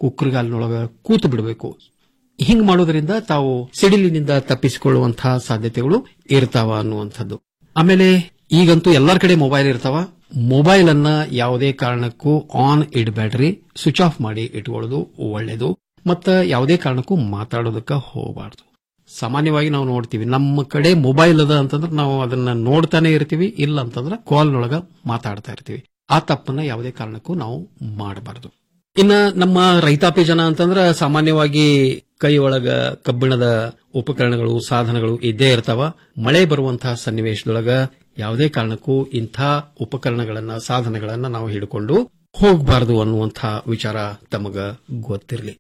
ಕುಕ್ಕರ್ಗಾಲಿನೊಳಗ ಕೂತು ಬಿಡಬೇಕು ಹಿಂಗ್ ಮಾಡೋದ್ರಿಂದ ತಾವು ಸಿಡಿಲಿನಿಂದ ತಪ್ಪಿಸಿಕೊಳ್ಳುವಂತಹ ಸಾಧ್ಯತೆಗಳು ಇರ್ತಾವ ಅನ್ನುವಂಥದ್ದು ಆಮೇಲೆ ಈಗಂತೂ ಎಲ್ಲರ ಕಡೆ ಮೊಬೈಲ್ ಇರ್ತಾವ ಮೊಬೈಲ್ ಅನ್ನ ಯಾವುದೇ ಕಾರಣಕ್ಕೂ ಆನ್ ಇಡಬೇಡ್ರಿ ಸ್ವಿಚ್ ಆಫ್ ಮಾಡಿ ಇಟ್ಕೊಳ್ಳೋದು ಒಳ್ಳೇದು ಮತ್ತ ಯಾವುದೇ ಕಾರಣಕ್ಕೂ ಮಾತಾಡೋದಕ್ಕೆ ಹೋಗಬಾರ್ದು ಸಾಮಾನ್ಯವಾಗಿ ನಾವು ನೋಡ್ತೀವಿ ನಮ್ಮ ಕಡೆ ಮೊಬೈಲ್ ಅದ ಅಂತಂದ್ರೆ ನಾವು ಅದನ್ನ ನೋಡ್ತಾನೆ ಇರ್ತೀವಿ ಇಲ್ಲ ಅಂತಂದ್ರೆ ಕಾಲ್ನೊಳಗ ಮಾತಾಡ್ತಾ ಇರ್ತೀವಿ ಆ ತಪ್ಪನ್ನ ಯಾವುದೇ ಕಾರಣಕ್ಕೂ ನಾವು ಮಾಡಬಾರದು ಇನ್ನ ನಮ್ಮ ರೈತಾಪಿ ಜನ ಅಂತಂದ್ರ ಸಾಮಾನ್ಯವಾಗಿ ಕೈ ಒಳಗ ಕಬ್ಬಿಣದ ಉಪಕರಣಗಳು ಸಾಧನಗಳು ಇದ್ದೇ ಇರ್ತಾವ ಮಳೆ ಬರುವಂತಹ ಸನ್ನಿವೇಶದೊಳಗ ಯಾವುದೇ ಕಾರಣಕ್ಕೂ ಇಂಥ ಉಪಕರಣಗಳನ್ನ ಸಾಧನಗಳನ್ನ ನಾವು ಹಿಡ್ಕೊಂಡು ಹೋಗಬಾರದು ಅನ್ನುವಂತಹ ವಿಚಾರ ತಮಗ ಗೊತ್ತಿರಲಿ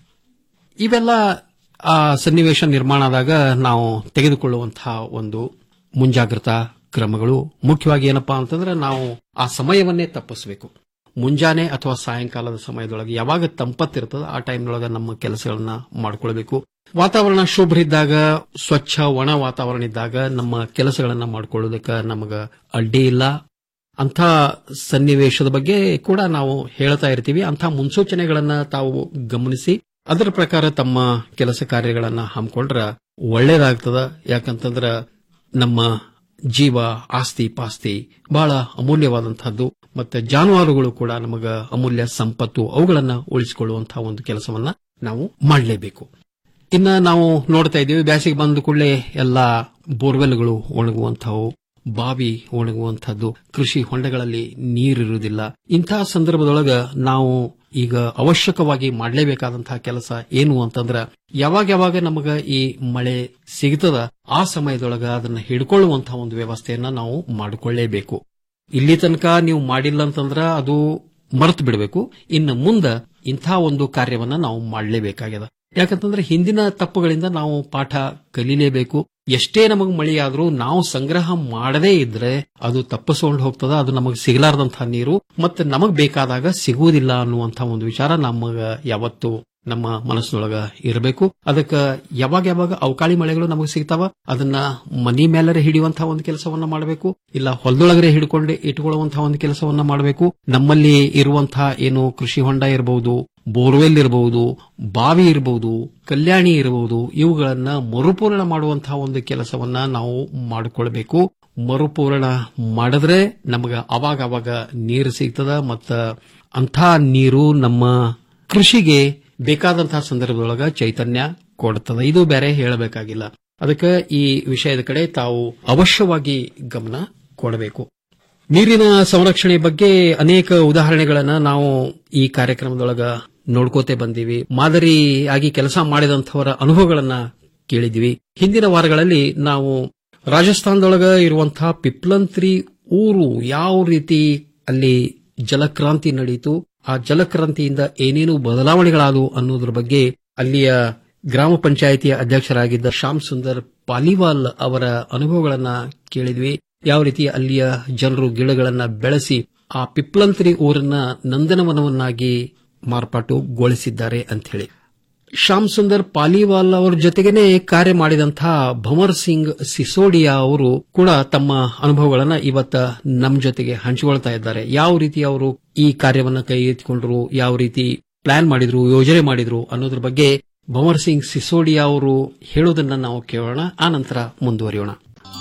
ಇವೆಲ್ಲ ಆ ಸನ್ನಿವೇಶ ನಿರ್ಮಾಣ ಆದಾಗ ನಾವು ತೆಗೆದುಕೊಳ್ಳುವಂತಹ ಒಂದು ಮುಂಜಾಗ್ರತಾ ಕ್ರಮಗಳು ಮುಖ್ಯವಾಗಿ ಏನಪ್ಪಾ ಅಂತಂದ್ರೆ ನಾವು ಆ ಸಮಯವನ್ನೇ ತಪ್ಪಿಸಬೇಕು ಮುಂಜಾನೆ ಅಥವಾ ಸಾಯಂಕಾಲದ ಸಮಯದೊಳಗೆ ಯಾವಾಗ ತಂಪತ್ತಿರ್ತದ ಆ ಟೈಮ್ನೊಳಗೆ ನಮ್ಮ ಕೆಲಸಗಳನ್ನ ಮಾಡ್ಕೊಳ್ಬೇಕು ವಾತಾವರಣ ಶುಭ್ರ ಇದ್ದಾಗ ಸ್ವಚ್ಛ ಒಣ ವಾತಾವರಣ ಇದ್ದಾಗ ನಮ್ಮ ಕೆಲಸಗಳನ್ನ ಮಾಡ್ಕೊಳ್ಳೋದಕ್ಕೆ ನಮಗ ಅಡ್ಡಿ ಇಲ್ಲ ಅಂಥ ಸನ್ನಿವೇಶದ ಬಗ್ಗೆ ಕೂಡ ನಾವು ಹೇಳ್ತಾ ಇರ್ತೀವಿ ಅಂಥ ಮುನ್ಸೂಚನೆಗಳನ್ನ ತಾವು ಗಮನಿಸಿ ಅದರ ಪ್ರಕಾರ ತಮ್ಮ ಕೆಲಸ ಕಾರ್ಯಗಳನ್ನ ಹಮ್ಮಿಕೊಂಡ್ರ ಒಳ್ಳೇದಾಗ್ತದ ಯಾಕಂತಂದ್ರ ನಮ್ಮ ಜೀವ ಆಸ್ತಿ ಪಾಸ್ತಿ ಬಹಳ ಅಮೂಲ್ಯವಾದಂತಹದ್ದು ಮತ್ತೆ ಜಾನುವಾರುಗಳು ಕೂಡ ನಮಗ ಅಮೂಲ್ಯ ಸಂಪತ್ತು ಅವುಗಳನ್ನ ಉಳಿಸಿಕೊಳ್ಳುವಂತಹ ಒಂದು ಕೆಲಸವನ್ನ ನಾವು ಮಾಡಲೇಬೇಕು ಇನ್ನ ನಾವು ನೋಡ್ತಾ ಇದ್ದೀವಿ ಬ್ಯಾಸಿಗೆ ಬಂದ ಕೂಡಲೇ ಎಲ್ಲಾ ಬೋರ್ವೆಲ್ಗಳು ಒಣಗುವಂತಹವು ಬಾವಿ ಒಣಗುವಂತಹದ್ದು ಕೃಷಿ ಹೊಂಡಗಳಲ್ಲಿ ನೀರಿರುವುದಿಲ್ಲ ಇಂತಹ ಸಂದರ್ಭದೊಳಗ ನಾವು ಈಗ ಅವಶ್ಯಕವಾಗಿ ಮಾಡಲೇಬೇಕಾದಂತಹ ಕೆಲಸ ಏನು ಅಂತಂದ್ರ ಯಾವಾಗ ಯಾವಾಗ ನಮಗ ಈ ಮಳೆ ಸಿಗ್ತದ ಆ ಸಮಯದೊಳಗ ಅದನ್ನ ಹಿಡ್ಕೊಳ್ಳುವಂತಹ ಒಂದು ವ್ಯವಸ್ಥೆಯನ್ನ ನಾವು ಮಾಡಿಕೊಳ್ಳೇಬೇಕು ಇಲ್ಲಿ ತನಕ ನೀವು ಮಾಡಿಲ್ಲ ಅಂತಂದ್ರ ಅದು ಮರೆತು ಬಿಡಬೇಕು ಇನ್ನು ಮುಂದ ಇಂಥ ಒಂದು ಕಾರ್ಯವನ್ನ ನಾವು ಮಾಡಲೇಬೇಕಾಗ್ಯದ ಯಾಕಂತಂದ್ರೆ ಹಿಂದಿನ ತಪ್ಪುಗಳಿಂದ ನಾವು ಪಾಠ ಕಲೀಲೇಬೇಕು ಎಷ್ಟೇ ನಮಗ್ ಮಳಿ ಆದ್ರೂ ನಾವು ಸಂಗ್ರಹ ಮಾಡದೇ ಇದ್ರೆ ಅದು ತಪ್ಪಿಸ್ಕೊಂಡು ಹೋಗ್ತದ ಅದು ನಮಗೆ ಸಿಗಲಾರದಂತಹ ನೀರು ಮತ್ತೆ ನಮಗ್ ಬೇಕಾದಾಗ ಸಿಗುವುದಿಲ್ಲ ಅನ್ನುವಂತಹ ಒಂದು ವಿಚಾರ ನಮಗ ಯಾವತ್ತು ನಮ್ಮ ಮನಸ್ಸಿನೊಳಗ ಇರಬೇಕು ಅದಕ್ಕ ಯಾವಾಗ ಯಾವಾಗ ಅವಕಾಳಿ ಮಳೆಗಳು ನಮಗೆ ಸಿಗ್ತಾವ ಅದನ್ನ ಮನಿ ಮೇಲರೆ ಹಿಡಿಯುವಂತಹ ಒಂದು ಕೆಲಸವನ್ನ ಮಾಡಬೇಕು ಇಲ್ಲ ಹೊಲದೊಳಗರೆ ಹಿಡ್ಕೊಂಡು ಇಟ್ಕೊಳ್ಳುವಂತಹ ಒಂದು ಕೆಲಸವನ್ನ ಮಾಡಬೇಕು ನಮ್ಮಲ್ಲಿ ಇರುವಂತಹ ಏನು ಕೃಷಿ ಹೊಂಡ ಇರಬಹುದು ಬೋರ್ವೆಲ್ ಇರಬಹುದು ಬಾವಿ ಇರಬಹುದು ಕಲ್ಯಾಣಿ ಇರಬಹುದು ಇವುಗಳನ್ನ ಮರುಪೂರಣ ಮಾಡುವಂತಹ ಒಂದು ಕೆಲಸವನ್ನ ನಾವು ಮಾಡಿಕೊಳ್ಬೇಕು ಮರುಪೂರಣ ಮಾಡಿದ್ರೆ ನಮಗ ಅವಾಗ ಅವಾಗ ನೀರು ಸಿಗ್ತದ ಮತ್ತ ಅಂಥ ನೀರು ನಮ್ಮ ಕೃಷಿಗೆ ಬೇಕಾದಂತಹ ಸಂದರ್ಭದೊಳಗ ಚೈತನ್ಯ ಕೊಡ್ತದ ಇದು ಬೇರೆ ಹೇಳಬೇಕಾಗಿಲ್ಲ ಅದಕ್ಕೆ ಈ ವಿಷಯದ ಕಡೆ ತಾವು ಅವಶ್ಯವಾಗಿ ಗಮನ ಕೊಡಬೇಕು ನೀರಿನ ಸಂರಕ್ಷಣೆ ಬಗ್ಗೆ ಅನೇಕ ಉದಾಹರಣೆಗಳನ್ನ ನಾವು ಈ ಕಾರ್ಯಕ್ರಮದೊಳಗ ನೋಡ್ಕೋತೆ ಬಂದೀವಿ ಮಾದರಿಯಾಗಿ ಕೆಲಸ ಮಾಡಿದಂಥವರ ಅನುಭವಗಳನ್ನ ಕೇಳಿದ್ವಿ ಹಿಂದಿನ ವಾರಗಳಲ್ಲಿ ನಾವು ರಾಜಸ್ಥಾನದೊಳಗ ಇರುವಂತಹ ಪಿಪ್ಲಂತ್ರಿ ಊರು ಯಾವ ರೀತಿ ಅಲ್ಲಿ ಜಲಕ್ರಾಂತಿ ನಡೀತು ಆ ಜಲಕ್ರಾಂತಿಯಿಂದ ಏನೇನು ಬದಲಾವಣೆಗಳಾದವು ಅನ್ನೋದ್ರ ಬಗ್ಗೆ ಅಲ್ಲಿಯ ಗ್ರಾಮ ಪಂಚಾಯಿತಿಯ ಅಧ್ಯಕ್ಷರಾಗಿದ್ದ ಶ್ಯಾಮ್ ಸುಂದರ್ ಪಾಲಿವಾಲ್ ಅವರ ಅನುಭವಗಳನ್ನ ಕೇಳಿದ್ವಿ ಯಾವ ರೀತಿ ಅಲ್ಲಿಯ ಜನರು ಗಿಡಗಳನ್ನ ಬೆಳೆಸಿ ಆ ಪಿಪ್ಲಂತ್ರಿ ಊರನ್ನ ನಂದನವನವನ್ನಾಗಿ ಮಾರ್ಪಾಟುಗೊಳಿಸಿದ್ದಾರೆ ಅಂತ ಹೇಳಿ ಶ್ಯಾಮ್ ಸುಂದರ್ ಪಾಲಿವಾಲ್ ಅವರ ಜೊತೆಗೇನೆ ಕಾರ್ಯ ಮಾಡಿದಂತಹ ಭಂವರ್ ಸಿಂಗ್ ಸಿಸೋಡಿಯಾ ಅವರು ಕೂಡ ತಮ್ಮ ಅನುಭವಗಳನ್ನ ಇವತ್ತ ನಮ್ಮ ಜೊತೆಗೆ ಹಂಚಿಕೊಳ್ತಾ ಇದ್ದಾರೆ ಯಾವ ರೀತಿ ಅವರು ಈ ಕಾರ್ಯವನ್ನ ಕೈಗೆತ್ತಿಕೊಂಡ್ರು ಯಾವ ರೀತಿ ಪ್ಲಾನ್ ಮಾಡಿದ್ರು ಯೋಜನೆ ಮಾಡಿದ್ರು ಅನ್ನೋದ್ರ ಬಗ್ಗೆ ಭಂವರ್ ಸಿಂಗ್ ಸಿಸೋಡಿಯಾ ಅವರು ಹೇಳೋದನ್ನ ನಾವು ಕೇಳೋಣ ಆ ನಂತರ ಮುಂದುವರಿಯೋಣ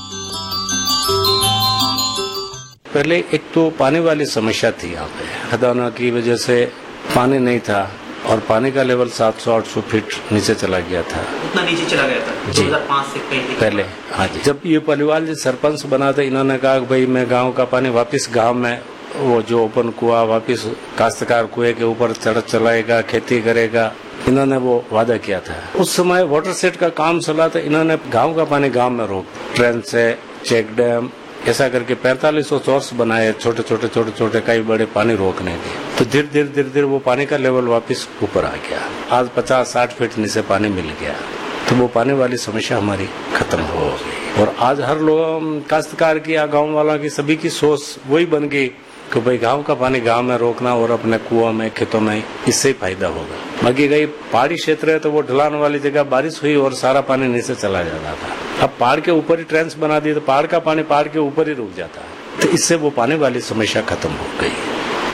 पहले एक तो पानी वाली समस्या थी यहाँ पे खदानों की वजह से पानी नहीं था और पानी का लेवल 700-800 फीट नीचे चला गया था उतना नीचे चला गया था जी। 2005 से पहले पहले हाँ जी जब ये परिवार जी सरपंच बना था इन्होंने कहा कि भाई मैं गांव का पानी वापस गांव में वो जो ओपन कुआ वापस काश्तकार कुएं के ऊपर चढ़ चलाएगा खेती करेगा इन्होंने वो वादा किया था उस समय वाटर सेट का काम चला था इन्होंने गांव का पानी गांव में रोक ट्रेन से चेक डैम ऐसा करके पैंतालीस सौ सोर्स बनाए छोटे छोटे छोटे छोटे कई बड़े पानी रोकने के तो धीरे धीरे धीरे धीरे वो पानी का लेवल वापस ऊपर आ गया आज पचास साठ फीट नीचे पानी मिल गया तो वो पानी वाली समस्या हमारी खत्म हो गई और आज हर लोग काश्तकार की या गाँव वालों की सभी की सोच वही बन गई कि भाई गांव का पानी गांव में रोकना और अपने कुओं में खेतों में इससे ही फायदा होगा बाकी कहीं पहाड़ी क्षेत्र है तो वो ढलान वाली जगह बारिश हुई और सारा पानी नीचे चला जाता था अब पहाड़ के ऊपर ही ट्रेंस बना दिए तो पहाड़ का पानी पहाड़ के ऊपर ही रुक जाता है तो इससे वो पानी वाली समस्या खत्म हो गई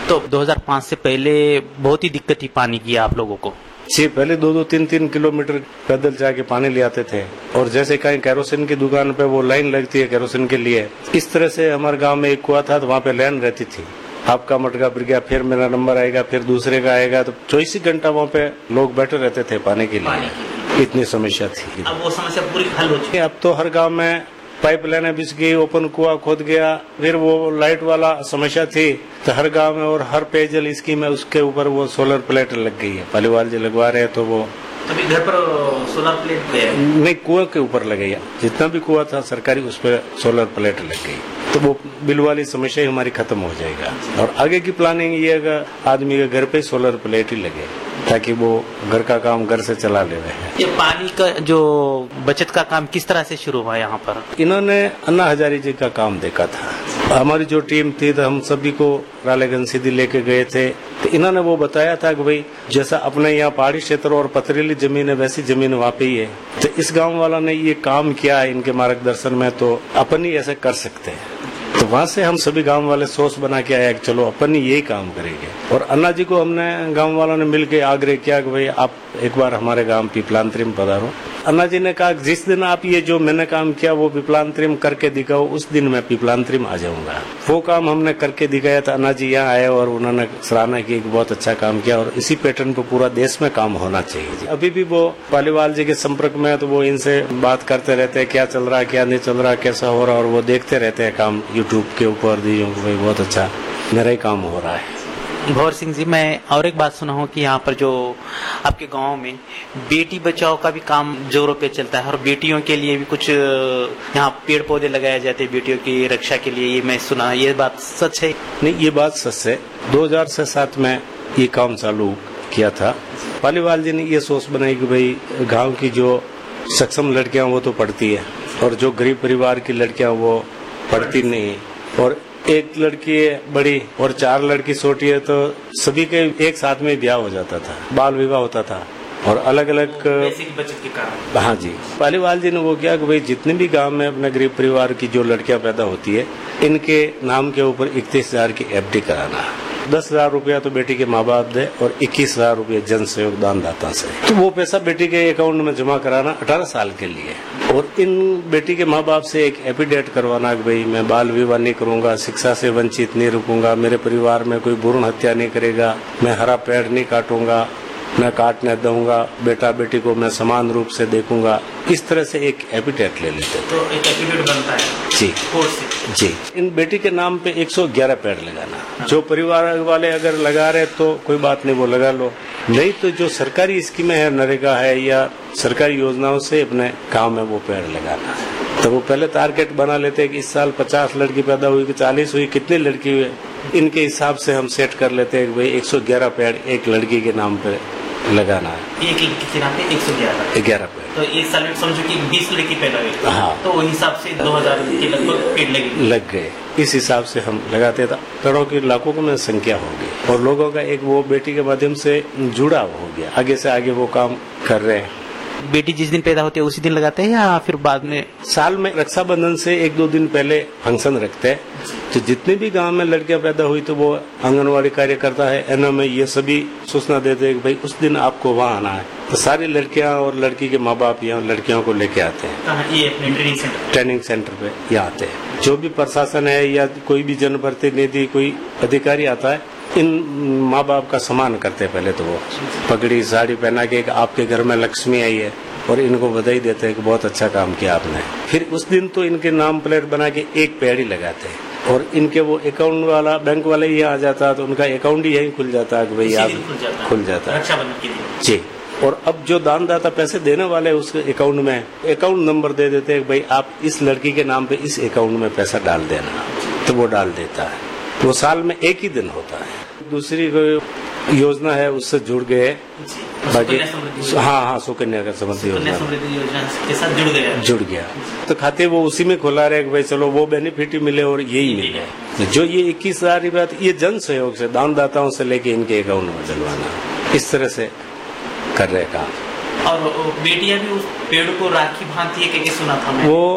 तो 2005 से पहले बहुत ही दिक्कत थी पानी की आप लोगों को जी पहले दो दो तीन तीन किलोमीटर पैदल जाके पानी ले आते थे और जैसे कहीं केरोसिन की दुकान पे वो लाइन लगती है केरोसिन के लिए इस तरह से हमारे गांव में एक कुआ था तो वहाँ पे लाइन रहती थी आपका मटका बिर गया फिर मेरा नंबर आएगा फिर दूसरे का आएगा तो चौबीस घंटा वहाँ पे लोग बैठे रहते थे पानी के लिए इतनी समस्या थी अब वो समस्या पूरी हल हो चुकी अब तो हर गांव में पाइप लाइनें बिछ गई ओपन कुआ खोद गया फिर वो लाइट वाला समस्या थी तो हर गांव में और हर पेयजल स्कीम है उसके ऊपर वो सोलर प्लेट लग गई है पालीवाल जी लगवा रहे हैं तो वो तभी घर पर सोलर प्लेट गए नहीं कुआं के ऊपर लग गया जितना भी कुआ था सरकारी उस पर सोलर प्लेट लग गई तो वो बिल वाली समस्या ही हमारी खत्म हो जाएगा और आगे की प्लानिंग ये है आदमी के घर पे सोलर प्लेट ही लगे ताकि वो घर का काम घर से चला ले रहे ये पानी का जो बचत का काम किस तरह से शुरू हुआ यहाँ पर इन्होंने अन्ना हजारी जी का काम देखा था हमारी जो टीम थी तो हम सभी को रालेगंज सीधी लेके गए थे तो इन्होंने वो बताया था कि भाई जैसा अपने यहाँ पहाड़ी क्षेत्र और पथरीली जमीन है वैसी जमीन वहाँ पे ही है तो इस गांव वाला ने ये काम किया है इनके मार्गदर्शन में तो अपन ही ऐसे कर सकते हैं तो वहाँ से हम सभी गांव वाले सोच बना के आया कि चलो अपन ही यही काम करेंगे और अन्ना जी को हमने गांव वालों ने मिलकर आग्रह किया कि भाई आप एक बार हमारे गांव पिपलांतरी में पधारो अन्ना जी ने कहा कि जिस दिन आप ये जो मैंने काम किया वो पिपलांतरी में करके दिखाओ उस दिन मैं पिपलांतरी में आ जाऊंगा वो काम हमने करके दिखाया था अन्ना जी यहाँ आए और उन्होंने सराहना की कि बहुत अच्छा काम किया और इसी पैटर्न पर पूरा देश में काम होना चाहिए अभी भी वो पालीवाल जी के संपर्क में है तो वो इनसे बात करते रहते हैं क्या चल रहा है क्या नहीं चल रहा कैसा हो रहा है और वो देखते रहते हैं काम यूट्यूब के ऊपर दी भाई बहुत अच्छा मेरा ही काम हो रहा है भौर सिंह जी मैं और एक बात सुना हूँ कि यहाँ पर जो आपके गांव में बेटी बचाओ का भी काम जोरों पे चलता है और बेटियों के लिए भी कुछ यहाँ पेड़ पौधे लगाए जाते हैं बेटियों की रक्षा के लिए ये मैं सुना ये बात सच है नहीं ये बात सच है 2000 से सात में ये काम चालू किया था पालीवाल जी ने ये सोच बनाई कि भाई गांव की जो सक्षम लड़कियां वो तो पढ़ती है और जो गरीब परिवार की लड़कियां वो पढ़ती नहीं और एक लड़की है बड़ी और चार लड़की छोटी है तो सभी के एक साथ में ब्याह हो जाता था बाल विवाह होता था और अलग अलग बचत के कारण हाँ जी पालीवाल जी ने वो किया कि भाई जितने भी गांव में अपने गरीब परिवार की जो लड़कियां पैदा होती है इनके नाम के ऊपर इकतीस हजार की एफडी कराना दस हजार रूपया तो बेटी के माँ बाप दे और इक्कीस हजार रूपया जन सहयोग दान दाता से तो वो पैसा बेटी के अकाउंट में जमा कराना अठारह साल के लिए और इन बेटी के माँ बाप से एक एपिडेट करवाना कि भाई मैं बाल विवाह नहीं करूंगा शिक्षा से वंचित नहीं रुकूंगा मेरे परिवार में कोई भ्रूण हत्या नहीं करेगा मैं हरा पेड़ नहीं काटूंगा मैं काटने दूंगा बेटा बेटी को मैं समान रूप से देखूंगा इस तरह से एक एपिडेट ले लेते थे तो एक एपिडेट बनता है जी कोर्ट से जी इन बेटी के नाम पे 111 पेड़ लगाना जो परिवार वाले अगर लगा रहे तो कोई बात नहीं वो लगा लो नहीं तो जो सरकारी स्कीमें है नरेगा है या सरकारी योजनाओं से अपने गांव में वो पेड़ लगाना तो वो पहले टारगेट बना लेते हैं कि इस साल 50 लड़की पैदा हुई कि 40 हुई कितनी लड़की हुई इनके हिसाब से हम सेट कर लेते हैं कि भाई 111 पेड़ एक लड़की के नाम पे लगाना है एक लड़की के नाम पे एक सौ ग्यारह ग्यारह पेड़ तो एक साल में समझो कि बीस लड़की पैदा हुई हाँ। तो वही हिसाब से दो हजार के लगभग पेड़ लगे लग गए इस हिसाब से हम लगाते थे पेड़ों की लाखों में संख्या होगी और लोगों का एक वो बेटी के माध्यम से जुड़ाव हो गया आगे से आगे वो काम कर रहे हैं बेटी जिस दिन पैदा होती है उसी दिन लगाते हैं या फिर बाद में साल में रक्षाबंधन से एक दो दिन पहले फंक्शन रखते हैं तो जितने भी गांव में लड़कियां पैदा हुई तो वो आंगनवाड़ी कार्यकर्ता है एनओ में ये सभी सूचना देते हैं कि भाई उस दिन आपको वहाँ आना है तो सारी लड़कियां और लड़की के माँ बाप यहाँ लड़कियों को लेके आते हैं कहाँ ये अपने ट्रेनिंग सेंटर ट्रेनिंग सेंटर पे यहाँ आते हैं जो भी प्रशासन है या कोई भी जनप्रतिनिधि कोई अधिकारी आता है इन माँ बाप का सम्मान करते हैं पहले तो वो पगड़ी साड़ी पहना के आपके घर में लक्ष्मी आई है और इनको बधाई देते हैं कि बहुत अच्छा काम किया आपने फिर उस दिन तो इनके नाम प्लेट बना के एक पेड़ ही लगाते हैं और इनके वो अकाउंट वाला बैंक वाला ही आ जाता है तो उनका अकाउंट ही यही खुल जाता है कि भाई आप खुल जाता है रक्षाबंधन के दिन जी और अब जो दानदाता पैसे देने वाले हैं उसके अकाउंट में अकाउंट नंबर दे देते हैं भाई आप इस लड़की के नाम पे इस अकाउंट में पैसा डाल देना तो वो डाल देता है वो साल में एक ही दिन होता है दूसरी कोई योजना है उससे जुड़ गए बाकी हाँ हाँ सुकन्या का समृद्धि कन्या योजना समृद्धि योजना के साथ जुड़ गया जुड़ गया तो खाते वो उसी में खोला रहे कि भाई चलो वो बेनिफिट ही मिले और यही मिले जो ये इक्कीस हजार रुपया ये जन सहयोग से दानदाताओं से लेके इनके अकाउंट में डलवाना इस तरह से कर रहे काम और बेटियां भी उस पेड़ को राखी बांधती है करके सुना था मैं वो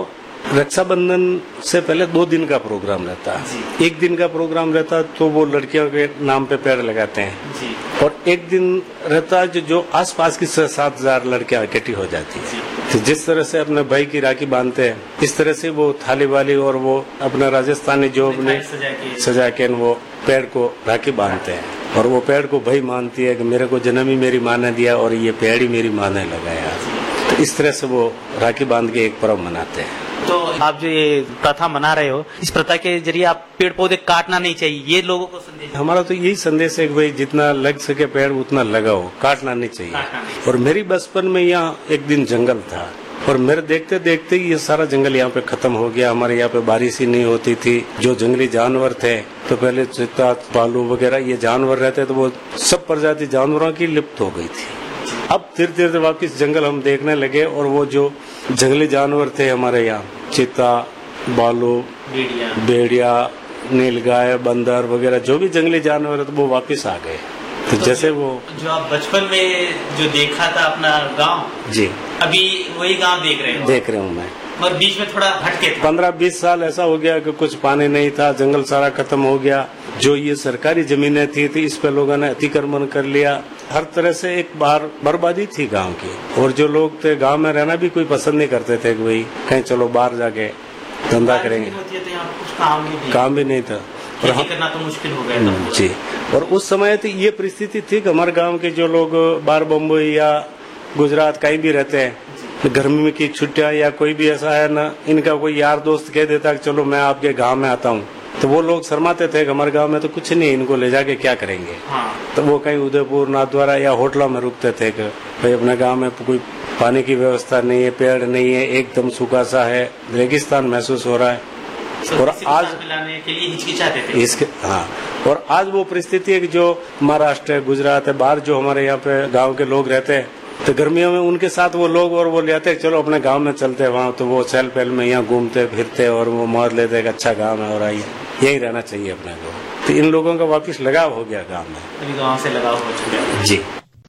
रक्षाबंधन से पहले दो दिन का प्रोग्राम रहता है एक दिन का प्रोग्राम रहता है तो वो लड़कियों के नाम पे पेड़ लगाते हैं और एक दिन रहता है जो, जो आसपास की छह सात हजार लड़कियां इकट्ठी हो जाती है तो जिस तरह से अपने भाई की राखी बांधते हैं इस तरह से वो थाली वाली और वो अपना राजस्थानी जो अपने सजा के वो पेड़ को राखी बांधते हैं और वो पेड़ को भाई मानती है कि मेरे को जन्म ही मेरी माँ ने दिया और ये पेड़ ही मेरी माँ ने लगाया तो इस तरह से वो राखी बांध के एक पर्व मनाते हैं तो आप जो ये प्रथा मना रहे हो इस प्रथा के जरिए आप पेड़ पौधे काटना नहीं चाहिए ये लोगों को संदेश हमारा तो यही संदेश है कि भाई जितना लग सके पेड़ उतना लगाओ काटना नहीं चाहिए और मेरी बचपन में यहाँ एक दिन जंगल था और मेरे देखते देखते ही ये सारा जंगल यहाँ पे खत्म हो गया हमारे यहाँ पे बारिश ही नहीं होती थी जो जंगली जानवर थे तो पहले चित्ता पालू वगैरह ये जानवर रहते तो वो सब प्रजाति जानवरों की लिप्त हो गई थी अब धीरे धीरे वापिस जंगल हम देखने लगे और वो जो जंगली जानवर थे हमारे यहाँ चित्ता बालू बेड़िया नीलगाय बंदर वगैरह जो भी जंगली जानवर है तो वो वापिस आ गए तो जैसे वो जो आप बचपन में जो देखा था अपना गांव जी अभी वही गांव देख रहे हो देख रहा हूँ मैं और बीच में थोड़ा हटके था पंद्रह बीस साल ऐसा हो गया कि कुछ पानी नहीं था जंगल सारा खत्म हो गया जो ये सरकारी जमीनें थी, थी इस पे लोगों ने अतिक्रमण कर लिया हर तरह से एक बार बर्बादी थी गांव की और जो लोग थे गांव में रहना भी कोई पसंद नहीं करते थे कि भाई कहीं चलो बाहर जाके धंधा करेंगे होती है तो यहाँ कुछ काम भी नहीं काम भी नहीं था और खेती करना तो मुश्किल हो गया था जी और उस समय तो ये परिस्थिति थी कि हमारे गांव के जो लोग बाहर बम्बई या गुजरात कहीं भी रहते हैं गर्मी की छुट्टियां या कोई भी ऐसा है ना इनका कोई यार दोस्त कह देता कि चलो मैं आपके गांव में आता हूँ तो वो लोग शर्माते थे कि हमारे गांव में तो कुछ नहीं इनको ले जाके क्या करेंगे तो वो कहीं उदयपुर नाथद्वारा या होटलों में रुकते थे कि भाई अपने गांव में कोई पानी की व्यवस्था नहीं है पेड़ नहीं है एकदम सूखा सा है रेगिस्तान महसूस हो रहा है और आज मिलाने के लिए हिचकिचाते थे इसके हाँ और आज वो परिस्थिति है कि जो महाराष्ट्र है गुजरात है बाहर जो हमारे यहाँ पे गांव के लोग रहते हैं तो गर्मियों में उनके साथ वो लोग और वो ले आते हैं, चलो अपने गांव में चलते हैं वहाँ तो वो सेल पेल में यहाँ घूमते फिरते और वो मौज लेते हैं कि अच्छा गांव है और आइए यही रहना चाहिए अपने को तो इन लोगों का वापिस लगाव हो गया गांव में अभी गांव से लगाव हो चुका जी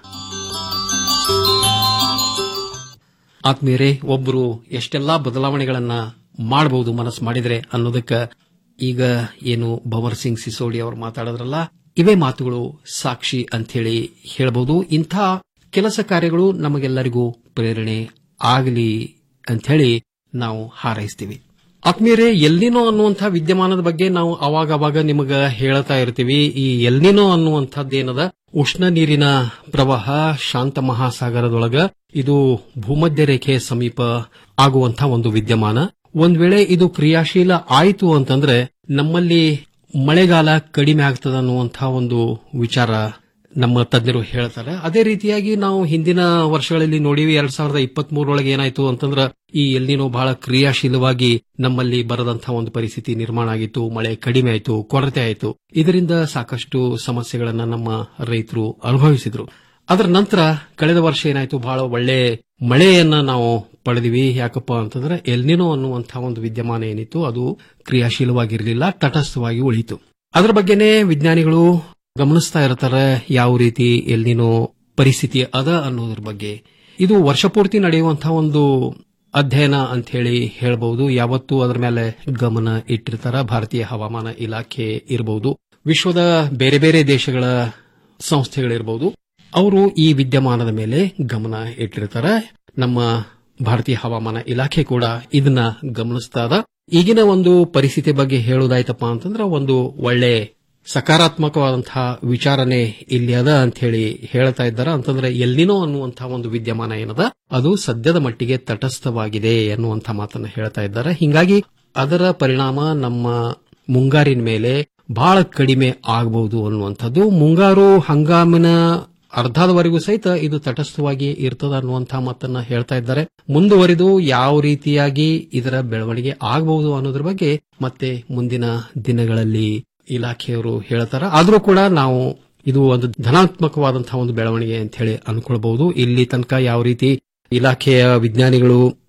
ಆತ್ಮೀಯರೇ ಒಬ್ಬರು ಎಷ್ಟೆಲ್ಲಾ ಬದಲಾವಣೆಗಳನ್ನ ಮಾಡಬಹುದು ಮನಸ್ಸು ಮಾಡಿದ್ರೆ ಅನ್ನೋದಕ್ಕ ಈಗ ಏನು ಭವರ್ ಸಿಂಗ್ ಸಿಸೋಡಿ ಅವರು ಮಾತಾಡಿದ್ರಲ್ಲ ಇವೇ ಮಾತುಗಳು ಸಾಕ್ಷಿ ಅಂಥೇಳಿ ಹೇಳಬಹುದು ಇಂಥ ಕೆಲಸ ಕಾರ್ಯಗಳು ನಮಗೆಲ್ಲರಿಗೂ ಪ್ರೇರಣೆ ಆಗಲಿ ಅಂಥೇಳಿ ನಾವು ಹಾರೈಸ್ತೀವಿ ಆತ್ಮೀಯರೇ ಎಲ್ಲಿನೋ ಅನ್ನುವಂಥ ವಿದ್ಯಮಾನದ ಬಗ್ಗೆ ನಾವು ಅವಾಗ ಅವಾಗ ನಿಮಗ ಹೇಳ್ತಾ ಇರ್ತೀವಿ ಈ ಎಲ್ಲಿನೋ ಅನ್ನುವಂಥದ್ದೇನದ ಉಷ್ಣ ನೀರಿನ ಪ್ರವಾಹ ಶಾಂತ ಮಹಾಸಾಗರದೊಳಗ ಇದು ಭೂಮಧ್ಯ ರೇಖೆ ಸಮೀಪ ಆಗುವಂಥ ಒಂದು ವಿದ್ಯಮಾನ ಒಂದ್ ವೇಳೆ ಇದು ಕ್ರಿಯಾಶೀಲ ಆಯಿತು ಅಂತಂದ್ರೆ ನಮ್ಮಲ್ಲಿ ಮಳೆಗಾಲ ಕಡಿಮೆ ಆಗ್ತದ ಅನ್ನುವಂಥ ಒಂದು ವಿಚಾರ ನಮ್ಮ ತಜ್ಞರು ಹೇಳ್ತಾರೆ ಅದೇ ರೀತಿಯಾಗಿ ನಾವು ಹಿಂದಿನ ವರ್ಷಗಳಲ್ಲಿ ನೋಡಿವಿ ಎರಡ್ ಸಾವಿರದ ಇಪ್ಪತ್ತ್ ಮೂರೊಳಗೆ ಏನಾಯ್ತು ಅಂತಂದ್ರ ಈ ಎಲ್ಲಿನೋ ಬಹಳ ಕ್ರಿಯಾಶೀಲವಾಗಿ ನಮ್ಮಲ್ಲಿ ಬರದಂತಹ ಒಂದು ಪರಿಸ್ಥಿತಿ ನಿರ್ಮಾಣ ಆಗಿತ್ತು ಮಳೆ ಕಡಿಮೆ ಆಯಿತು ಕೊರತೆ ಆಯಿತು ಇದರಿಂದ ಸಾಕಷ್ಟು ಸಮಸ್ಯೆಗಳನ್ನ ನಮ್ಮ ರೈತರು ಅನುಭವಿಸಿದ್ರು ಅದರ ನಂತರ ಕಳೆದ ವರ್ಷ ಏನಾಯ್ತು ಬಹಳ ಒಳ್ಳೆ ಮಳೆಯನ್ನ ನಾವು ಪಡೆದಿವಿ ಯಾಕಪ್ಪ ಅಂತಂದ್ರೆ ಎಲ್ನಿನೋ ಅನ್ನುವಂತಹ ಒಂದು ವಿದ್ಯಮಾನ ಏನಿತ್ತು ಅದು ಕ್ರಿಯಾಶೀಲವಾಗಿರಲಿಲ್ಲ ತಟಸ್ಥವಾಗಿ ಉಳಿತು ಅದರ ಬಗ್ಗೆನೇ ವಿಜ್ಞಾನಿಗಳು ಗಮನಿಸ್ತಾ ಇರ್ತಾರೆ ಯಾವ ರೀತಿ ಎಲ್ಲಿನೋ ಪರಿಸ್ಥಿತಿ ಅದ ಅನ್ನೋದ್ರ ಬಗ್ಗೆ ಇದು ವರ್ಷಪೂರ್ತಿ ನಡೆಯುವಂತಹ ಒಂದು ಅಧ್ಯಯನ ಅಂತ ಹೇಳಿ ಹೇಳಬಹುದು ಯಾವತ್ತೂ ಅದರ ಮೇಲೆ ಗಮನ ಇಟ್ಟಿರ್ತಾರ ಭಾರತೀಯ ಹವಾಮಾನ ಇಲಾಖೆ ಇರಬಹುದು ವಿಶ್ವದ ಬೇರೆ ಬೇರೆ ದೇಶಗಳ ಸಂಸ್ಥೆಗಳಿರಬಹುದು ಅವರು ಈ ವಿದ್ಯಮಾನದ ಮೇಲೆ ಗಮನ ಇಟ್ಟಿರ್ತಾರೆ ನಮ್ಮ ಭಾರತೀಯ ಹವಾಮಾನ ಇಲಾಖೆ ಕೂಡ ಇದನ್ನ ಗಮನಿಸ್ತಾ ಇದ ಈಗಿನ ಒಂದು ಪರಿಸ್ಥಿತಿ ಬಗ್ಗೆ ಹೇಳುವುದಾಯ್ತಪ್ಪ ಅಂತಂದ್ರೆ ಒಂದು ಒಳ್ಳೆ ಸಕಾರಾತ್ಮಕವಾದಂತಹ ವಿಚಾರನೆ ಇಲ್ಲಿ ಅದ ಅಂತ ಹೇಳಿ ಹೇಳ್ತಾ ಇದ್ದಾರೆ ಅಂತಂದ್ರೆ ಎಲ್ಲಿನೋ ಅನ್ನುವಂತಹ ಒಂದು ವಿದ್ಯಮಾನ ಏನದ ಅದು ಸದ್ಯದ ಮಟ್ಟಿಗೆ ತಟಸ್ಥವಾಗಿದೆ ಎನ್ನುವಂತಹ ಮಾತನ್ನ ಹೇಳ್ತಾ ಇದ್ದಾರೆ ಹಿಂಗಾಗಿ ಅದರ ಪರಿಣಾಮ ನಮ್ಮ ಮುಂಗಾರಿನ ಮೇಲೆ ಬಹಳ ಕಡಿಮೆ ಆಗಬಹುದು ಅನ್ನುವಂಥದ್ದು ಮುಂಗಾರು ಹಂಗಾಮಿನ ಅರ್ಧದವರೆಗೂ ಸಹಿತ ಇದು ತಟಸ್ಥವಾಗಿ ಇರ್ತದ ಅನ್ನುವಂತಹ ಮಾತನ್ನ ಹೇಳ್ತಾ ಇದ್ದಾರೆ ಮುಂದುವರಿದು ಯಾವ ರೀತಿಯಾಗಿ ಇದರ ಬೆಳವಣಿಗೆ ಆಗಬಹುದು ಅನ್ನೋದ್ರ ಬಗ್ಗೆ ಮತ್ತೆ ಮುಂದಿನ ದಿನಗಳಲ್ಲಿ ಇಲಾಖೆಯವರು ಹೇಳ್ತಾರ ಆದರೂ ಕೂಡ ನಾವು ಇದು ಒಂದು ಧನಾತ್ಮಕವಾದಂತಹ ಒಂದು ಬೆಳವಣಿಗೆ ಅಂತ ಹೇಳಿ ಅನ್ಕೊಳ್ಬಹುದು ಇಲ್ಲಿ ತನಕ ಯಾವ ರೀತಿ ಇಲಾಖೆಯ ವಿಜ್ಞಾನಿಗಳು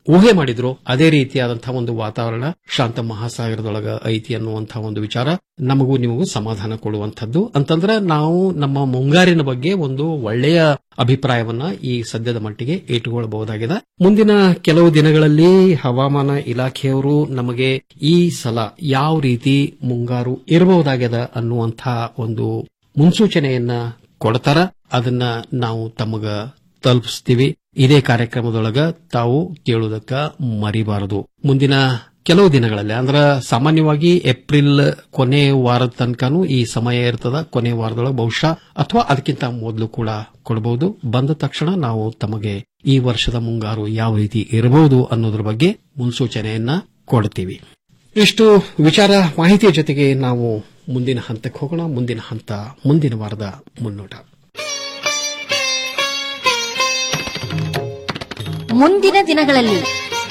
ಊಹೆ ಮಾಡಿದ್ರು ಅದೇ ರೀತಿಯಾದಂತಹ ಒಂದು ವಾತಾವರಣ ಶಾಂತ ಮಹಾಸಾಗರದೊಳಗ ಐತಿ ಅನ್ನುವಂತಹ ಒಂದು ವಿಚಾರ ನಮಗೂ ನಿಮಗೂ ಸಮಾಧಾನ ಕೊಡುವಂತದ್ದು ಅಂತಂದ್ರೆ ನಾವು ನಮ್ಮ ಮುಂಗಾರಿನ ಬಗ್ಗೆ ಒಂದು ಒಳ್ಳೆಯ ಅಭಿಪ್ರಾಯವನ್ನ ಈ ಸದ್ಯದ ಮಟ್ಟಿಗೆ ಇಟ್ಟುಕೊಳ್ಳಬಹುದಾಗಿದೆ ಮುಂದಿನ ಕೆಲವು ದಿನಗಳಲ್ಲಿ ಹವಾಮಾನ ಇಲಾಖೆಯವರು ನಮಗೆ ಈ ಸಲ ಯಾವ ರೀತಿ ಮುಂಗಾರು ಇರಬಹುದಾಗ್ಯದ ಅನ್ನುವಂತಹ ಒಂದು ಮುನ್ಸೂಚನೆಯನ್ನ ಕೊಡ್ತಾರ ಅದನ್ನ ನಾವು ತಮಗ ತಲುಪಿಸ್ತೀವಿ ಇದೇ ಕಾರ್ಯಕ್ರಮದೊಳಗ ತಾವು ಕೇಳುವುದಕ್ಕ ಮರಿಬಾರದು ಮುಂದಿನ ಕೆಲವು ದಿನಗಳಲ್ಲಿ ಅಂದ್ರ ಸಾಮಾನ್ಯವಾಗಿ ಏಪ್ರಿಲ್ ಕೊನೆ ವಾರದ ತನಕನೂ ಈ ಸಮಯ ಇರ್ತದ ಕೊನೆ ವಾರದೊಳಗೆ ಬಹುಶಃ ಅಥವಾ ಅದಕ್ಕಿಂತ ಮೊದಲು ಕೂಡ ಕೊಡಬಹುದು ಬಂದ ತಕ್ಷಣ ನಾವು ತಮಗೆ ಈ ವರ್ಷದ ಮುಂಗಾರು ಯಾವ ರೀತಿ ಇರಬಹುದು ಅನ್ನೋದ್ರ ಬಗ್ಗೆ ಮುನ್ಸೂಚನೆಯನ್ನ ಕೊಡ್ತೀವಿ ಇಷ್ಟು ವಿಚಾರ ಮಾಹಿತಿಯ ಜೊತೆಗೆ ನಾವು ಮುಂದಿನ ಹಂತಕ್ಕೆ ಹೋಗೋಣ ಮುಂದಿನ ಹಂತ ಮುಂದಿನ ವಾರದ ಮುನ್ನೋಟ ಮುಂದಿನ ದಿನಗಳಲ್ಲಿ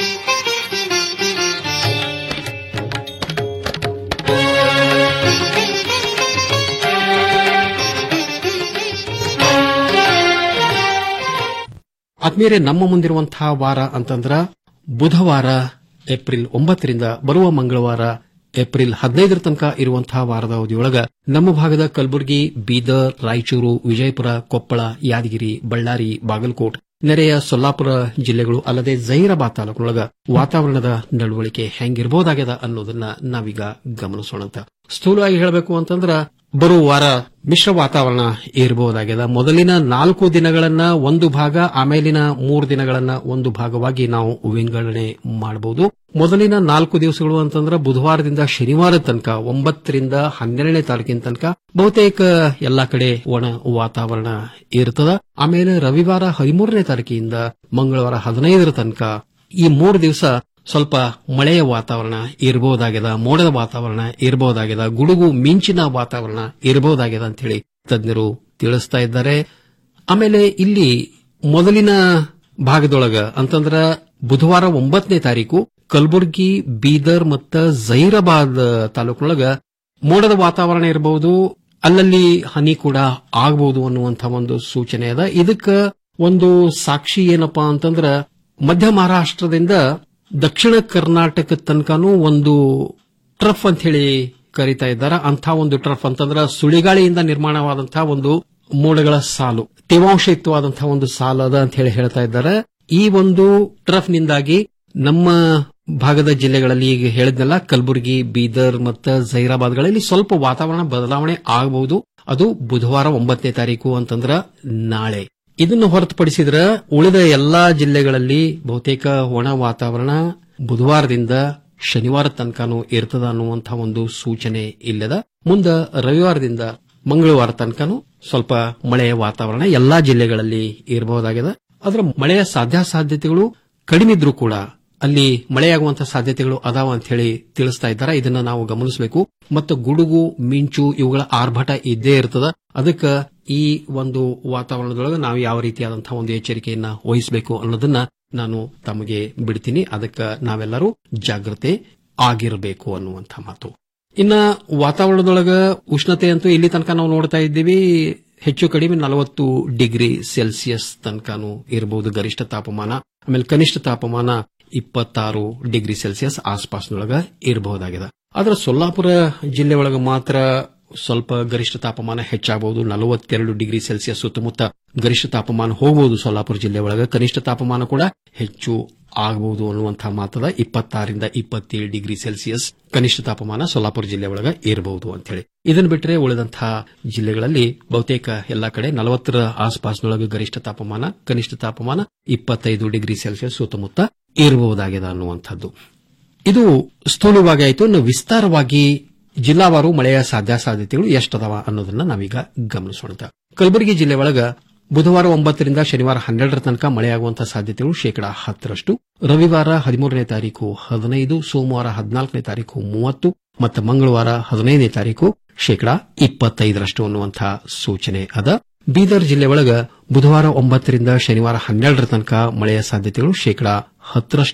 ಆದ್ಮೇಲೆ ನಮ್ಮ ಮುಂದಿರುವಂತಹ ವಾರ ಅಂತಂದ್ರ ಬುಧವಾರ ಏಪ್ರಿಲ್ ಒಂಬತ್ತರಿಂದ ಬರುವ ಮಂಗಳವಾರ ಏಪ್ರಿಲ್ ಹದಿನೈದರ ತನಕ ಇರುವಂತಹ ವಾರದ ಅವಧಿಯೊಳಗ ನಮ್ಮ ಭಾಗದ ಕಲಬುರಗಿ ಬೀದರ್ ರಾಯಚೂರು ವಿಜಯಪುರ ಕೊಪ್ಪಳ ಯಾದಗಿರಿ ಬಳ್ಳಾರಿ ಬಾಗಲಕೋಟ್ ನೆರೆಯ ಸೊಲ್ಲಾಪುರ ಜಿಲ್ಲೆಗಳು ಅಲ್ಲದೆ ಜೈರಾಬಾದ್ ತಾಲೂಕಿನೊಳಗ ವಾತಾವರಣದ ನಡವಳಿಕೆ ಹೆಂಗಿರಬಹುದಾಗ್ಯದ ಅನ್ನೋದನ್ನ ನಾವೀಗ ಗಮನಿಸೋಣ ಸ್ಥೂಲವಾಗಿ ಹೇಳಬೇಕು ಅಂತಂದ್ರ ಬರುವ ವಾರ ಮಿಶ್ರ ವಾತಾವರಣ ಇರಬಹುದಾಗ್ಯದ ಮೊದಲಿನ ನಾಲ್ಕು ದಿನಗಳನ್ನ ಒಂದು ಭಾಗ ಆಮೇಲಿನ ಮೂರು ದಿನಗಳನ್ನ ಒಂದು ಭಾಗವಾಗಿ ನಾವು ವಿಂಗಡಣೆ ಮಾಡಬಹುದು ಮೊದಲಿನ ನಾಲ್ಕು ದಿವಸಗಳು ಅಂತಂದ್ರೆ ಬುಧವಾರದಿಂದ ಶನಿವಾರ ತನಕ ಒಂಬತ್ತರಿಂದ ಹನ್ನೆರಡನೇ ತಾರೀಕಿನ ತನಕ ಬಹುತೇಕ ಎಲ್ಲಾ ಕಡೆ ಒಣ ವಾತಾವರಣ ಇರ್ತದ ಆಮೇಲೆ ರವಿವಾರ ಹದಿಮೂರನೇ ತಾರೀಕಿನಿಂದ ಮಂಗಳವಾರ ಹದಿನೈದರ ತನಕ ಈ ಮೂರು ದಿವಸ ಸ್ವಲ್ಪ ಮಳೆಯ ವಾತಾವರಣ ಇರಬಹುದಾಗ್ಯದ ಮೋಡದ ವಾತಾವರಣ ಇರಬಹುದಾಗ್ಯದ ಗುಡುಗು ಮಿಂಚಿನ ವಾತಾವರಣ ಇರಬಹುದಾಗ್ಯದ ಅಂತ ಹೇಳಿ ತಜ್ಞರು ತಿಳಿಸ್ತಾ ಇದ್ದಾರೆ ಆಮೇಲೆ ಇಲ್ಲಿ ಮೊದಲಿನ ಭಾಗದೊಳಗ ಅಂತಂದ್ರ ಬುಧವಾರ ಒಂಬತ್ತನೇ ತಾರೀಕು ಕಲಬುರಗಿ ಬೀದರ್ ಮತ್ತು ಜೈರಾಬಾದ್ ತಾಲೂಕಿನೊಳಗ ಮೋಡದ ವಾತಾವರಣ ಇರಬಹುದು ಅಲ್ಲಲ್ಲಿ ಹನಿ ಕೂಡ ಆಗಬಹುದು ಅನ್ನುವಂತಹ ಒಂದು ಸೂಚನೆ ಅದ ಇದಕ್ಕ ಒಂದು ಸಾಕ್ಷಿ ಏನಪ್ಪಾ ಅಂತಂದ್ರ ಮಧ್ಯ ಮಹಾರಾಷ್ಟ್ರದಿಂದ ದಕ್ಷಿಣ ಕರ್ನಾಟಕ ತನಕನೂ ಒಂದು ಟ್ರಫ್ ಅಂತ ಹೇಳಿ ಕರೀತಾ ಇದ್ದಾರೆ ಅಂಥ ಒಂದು ಟ್ರಫ್ ಅಂತಂದ್ರ ಸುಳಿಗಾಳಿಯಿಂದ ನಿರ್ಮಾಣವಾದಂತಹ ಒಂದು ಮೋಡಗಳ ಸಾಲು ತೇವಾಂಶಯುಕ್ತವಾದಂತಹ ಒಂದು ಸಾಲು ಅದ ಅಂತ ಹೇಳಿ ಹೇಳ್ತಾ ಇದ್ದಾರೆ ಈ ಒಂದು ಟ್ರಫ್ ನಿಂದಾಗಿ ನಮ್ಮ ಭಾಗದ ಜಿಲ್ಲೆಗಳಲ್ಲಿ ಈಗ ಹೇಳಿದ್ನಲ್ಲ ಕಲಬುರಗಿ ಬೀದರ್ ಮತ್ತು ಜೈರಾಬಾದ್ಗಳಲ್ಲಿ ಸ್ವಲ್ಪ ವಾತಾವರಣ ಬದಲಾವಣೆ ಆಗಬಹುದು ಅದು ಬುಧವಾರ ಒಂಬತ್ತನೇ ತಾರೀಕು ಅಂತಂದ್ರ ನಾಳೆ ಇದನ್ನು ಹೊರತುಪಡಿಸಿದ್ರ ಉಳಿದ ಎಲ್ಲಾ ಜಿಲ್ಲೆಗಳಲ್ಲಿ ಬಹುತೇಕ ಒಣ ವಾತಾವರಣ ಬುಧವಾರದಿಂದ ಶನಿವಾರ ತನಕನೂ ಇರ್ತದ ಅನ್ನುವಂತಹ ಒಂದು ಸೂಚನೆ ಇಲ್ಲದ ಮುಂದ ರವಿವಾರದಿಂದ ಮಂಗಳವಾರ ತನಕನೂ ಸ್ವಲ್ಪ ಮಳೆಯ ವಾತಾವರಣ ಎಲ್ಲಾ ಜಿಲ್ಲೆಗಳಲ್ಲಿ ಇರಬಹುದಾಗಿದೆ ಅದರ ಮಳೆಯ ಸಾಧ್ಯಾಸಾಧ್ಯತೆಗಳು ಕಡಿಮೆ ಇದ್ರೂ ಕೂಡ ಅಲ್ಲಿ ಮಳೆಯಾಗುವಂತಹ ಸಾಧ್ಯತೆಗಳು ಅದಾವ ಅಂತ ಹೇಳಿ ತಿಳಿಸ್ತಾ ಇದ್ದಾರೆ ಇದನ್ನ ನಾವು ಗಮನಿಸಬೇಕು ಮತ್ತು ಗುಡುಗು ಮಿಂಚು ಇವುಗಳ ಆರ್ಭಟ ಇದ್ದೇ ಇರ್ತದ ಅದಕ್ಕೆ ಈ ಒಂದು ವಾತಾವರಣದೊಳಗೆ ನಾವು ಯಾವ ರೀತಿಯಾದಂತಹ ಒಂದು ಎಚ್ಚರಿಕೆಯನ್ನ ವಹಿಸಬೇಕು ಅನ್ನೋದನ್ನ ನಾನು ತಮಗೆ ಬಿಡ್ತೀನಿ ಅದಕ್ಕೆ ನಾವೆಲ್ಲರೂ ಜಾಗ್ರತೆ ಆಗಿರಬೇಕು ಅನ್ನುವಂಥ ಮಾತು ಇನ್ನ ವಾತಾವರಣದೊಳಗ ಉಷ್ಣತೆ ಅಂತೂ ಇಲ್ಲಿ ತನಕ ನಾವು ನೋಡ್ತಾ ಇದ್ದೀವಿ ಹೆಚ್ಚು ಕಡಿಮೆ ನಲವತ್ತು ಡಿಗ್ರಿ ಸೆಲ್ಸಿಯಸ್ ತನಕನೂ ಇರಬಹುದು ಗರಿಷ್ಠ ತಾಪಮಾನ ಆಮೇಲೆ ಕನಿಷ್ಠ ತಾಪಮಾನ ಇಪ್ಪತ್ತಾರು ಡಿಗ್ರಿ ಸೆಲ್ಸಿಯಸ್ ಆಸ್ಪಾಸ್ನೊಳಗ ಇರಬಹುದಾಗಿದೆ ಆದ್ರೆ ಸೊಲ್ಲಾಪುರ ಜಿಲ್ಲೆ ಒಳಗ ಮಾತ್ರ ಸ್ವಲ್ಪ ಗರಿಷ್ಠ ತಾಪಮಾನ ಹೆಚ್ಚಾಗಬಹುದು ನಲವತ್ತೆರಡು ಡಿಗ್ರಿ ಸೆಲ್ಸಿಯಸ್ ಸುತ್ತಮುತ್ತ ಗರಿಷ್ಠ ತಾಪಮಾನ ಹೋಗಬಹುದು ಸೊಲ್ಲಾಪುರ ಜಿಲ್ಲೆ ಒಳಗ ಕನಿಷ್ಠ ತಾಪಮಾನ ಕೂಡ ಹೆಚ್ಚು ಆಗಬಹುದು ಅನ್ನುವಂತಹ ಮಾತದ ಇಪ್ಪತ್ತಾರಿಂದ ಇಪ್ಪತ್ತೇಳು ಡಿಗ್ರಿ ಸೆಲ್ಸಿಯಸ್ ಕನಿಷ್ಠ ತಾಪಮಾನ ಸೊಲ್ಲಾಪುರ ಜಿಲ್ಲೆ ಒಳಗ ಇರಬಹುದು ಅಂತ ಹೇಳಿ ಇದನ್ನು ಬಿಟ್ಟರೆ ಉಳಿದಂತಹ ಜಿಲ್ಲೆಗಳಲ್ಲಿ ಬಹುತೇಕ ಎಲ್ಲಾ ಕಡೆ ನಲವತ್ತರ ಆಸ್ಪಾಸ್ನೊಳಗೆ ಗರಿಷ್ಠ ತಾಪಮಾನ ಕನಿಷ್ಠ ತಾಪಮಾನ ಇಪ್ಪತ್ತೈದು ಡಿಗ್ರಿ ಸೆಲ್ಸಿಯಸ್ ಸುತ್ತಮುತ್ತ ಇರಬಹುದಾಗಿದೆ ಅನ್ನುವಂಥದ್ದು ಇದು ಸ್ಥೂಲವಾಗಿ ಆಯಿತು ಇನ್ನು ವಿಸ್ತಾರವಾಗಿ ಜಿಲ್ಲಾವಾರು ಮಳೆಯ ಸಾಧ್ಯಾಸಾಧ್ಯತೆಗಳು ಎಷ್ಟದವ ಅನ್ನೋದನ್ನ ನಾವೀಗ ಗಮನಿಸೋಣ ಕಲಬುರಗಿ ಜಿಲ್ಲೆ ಒಳಗ ಬುಧವಾರ ಒಂಬತ್ತರಿಂದ ಶನಿವಾರ ಹನ್ನೆರಡರ ತನಕ ಮಳೆಯಾಗುವಂತಹ ಸಾಧ್ಯತೆಗಳು ಶೇಕಡಾ ಹತ್ತರಷ್ಟು ರವಿವಾರ ಹದಿಮೂರನೇ ತಾರೀಕು ಹದಿನೈದು ಸೋಮವಾರ ಹದಿನಾಲ್ಕನೇ ತಾರೀಕು ಮೂವತ್ತು ಮತ್ತು ಮಂಗಳವಾರ ಹದಿನೈದನೇ ತಾರೀಕು ಶೇಕಡಾ ಇಪ್ಪತ್ತೈದರಷ್ಟು ಅನ್ನುವಂತಹ ಸೂಚನೆ ಅದ ಬೀದರ್ ಜಿಲ್ಲೆ ಒಳಗ ಬುಧವಾರ ಒಂಬತ್ತರಿಂದ ಶನಿವಾರ ಹನ್ನೆರಡರ ತನಕ ಮಳೆಯ ಸಾಧ್ಯತೆಗಳು ಶೇಕಡಾ ಹತ್ತರಷ್ಟು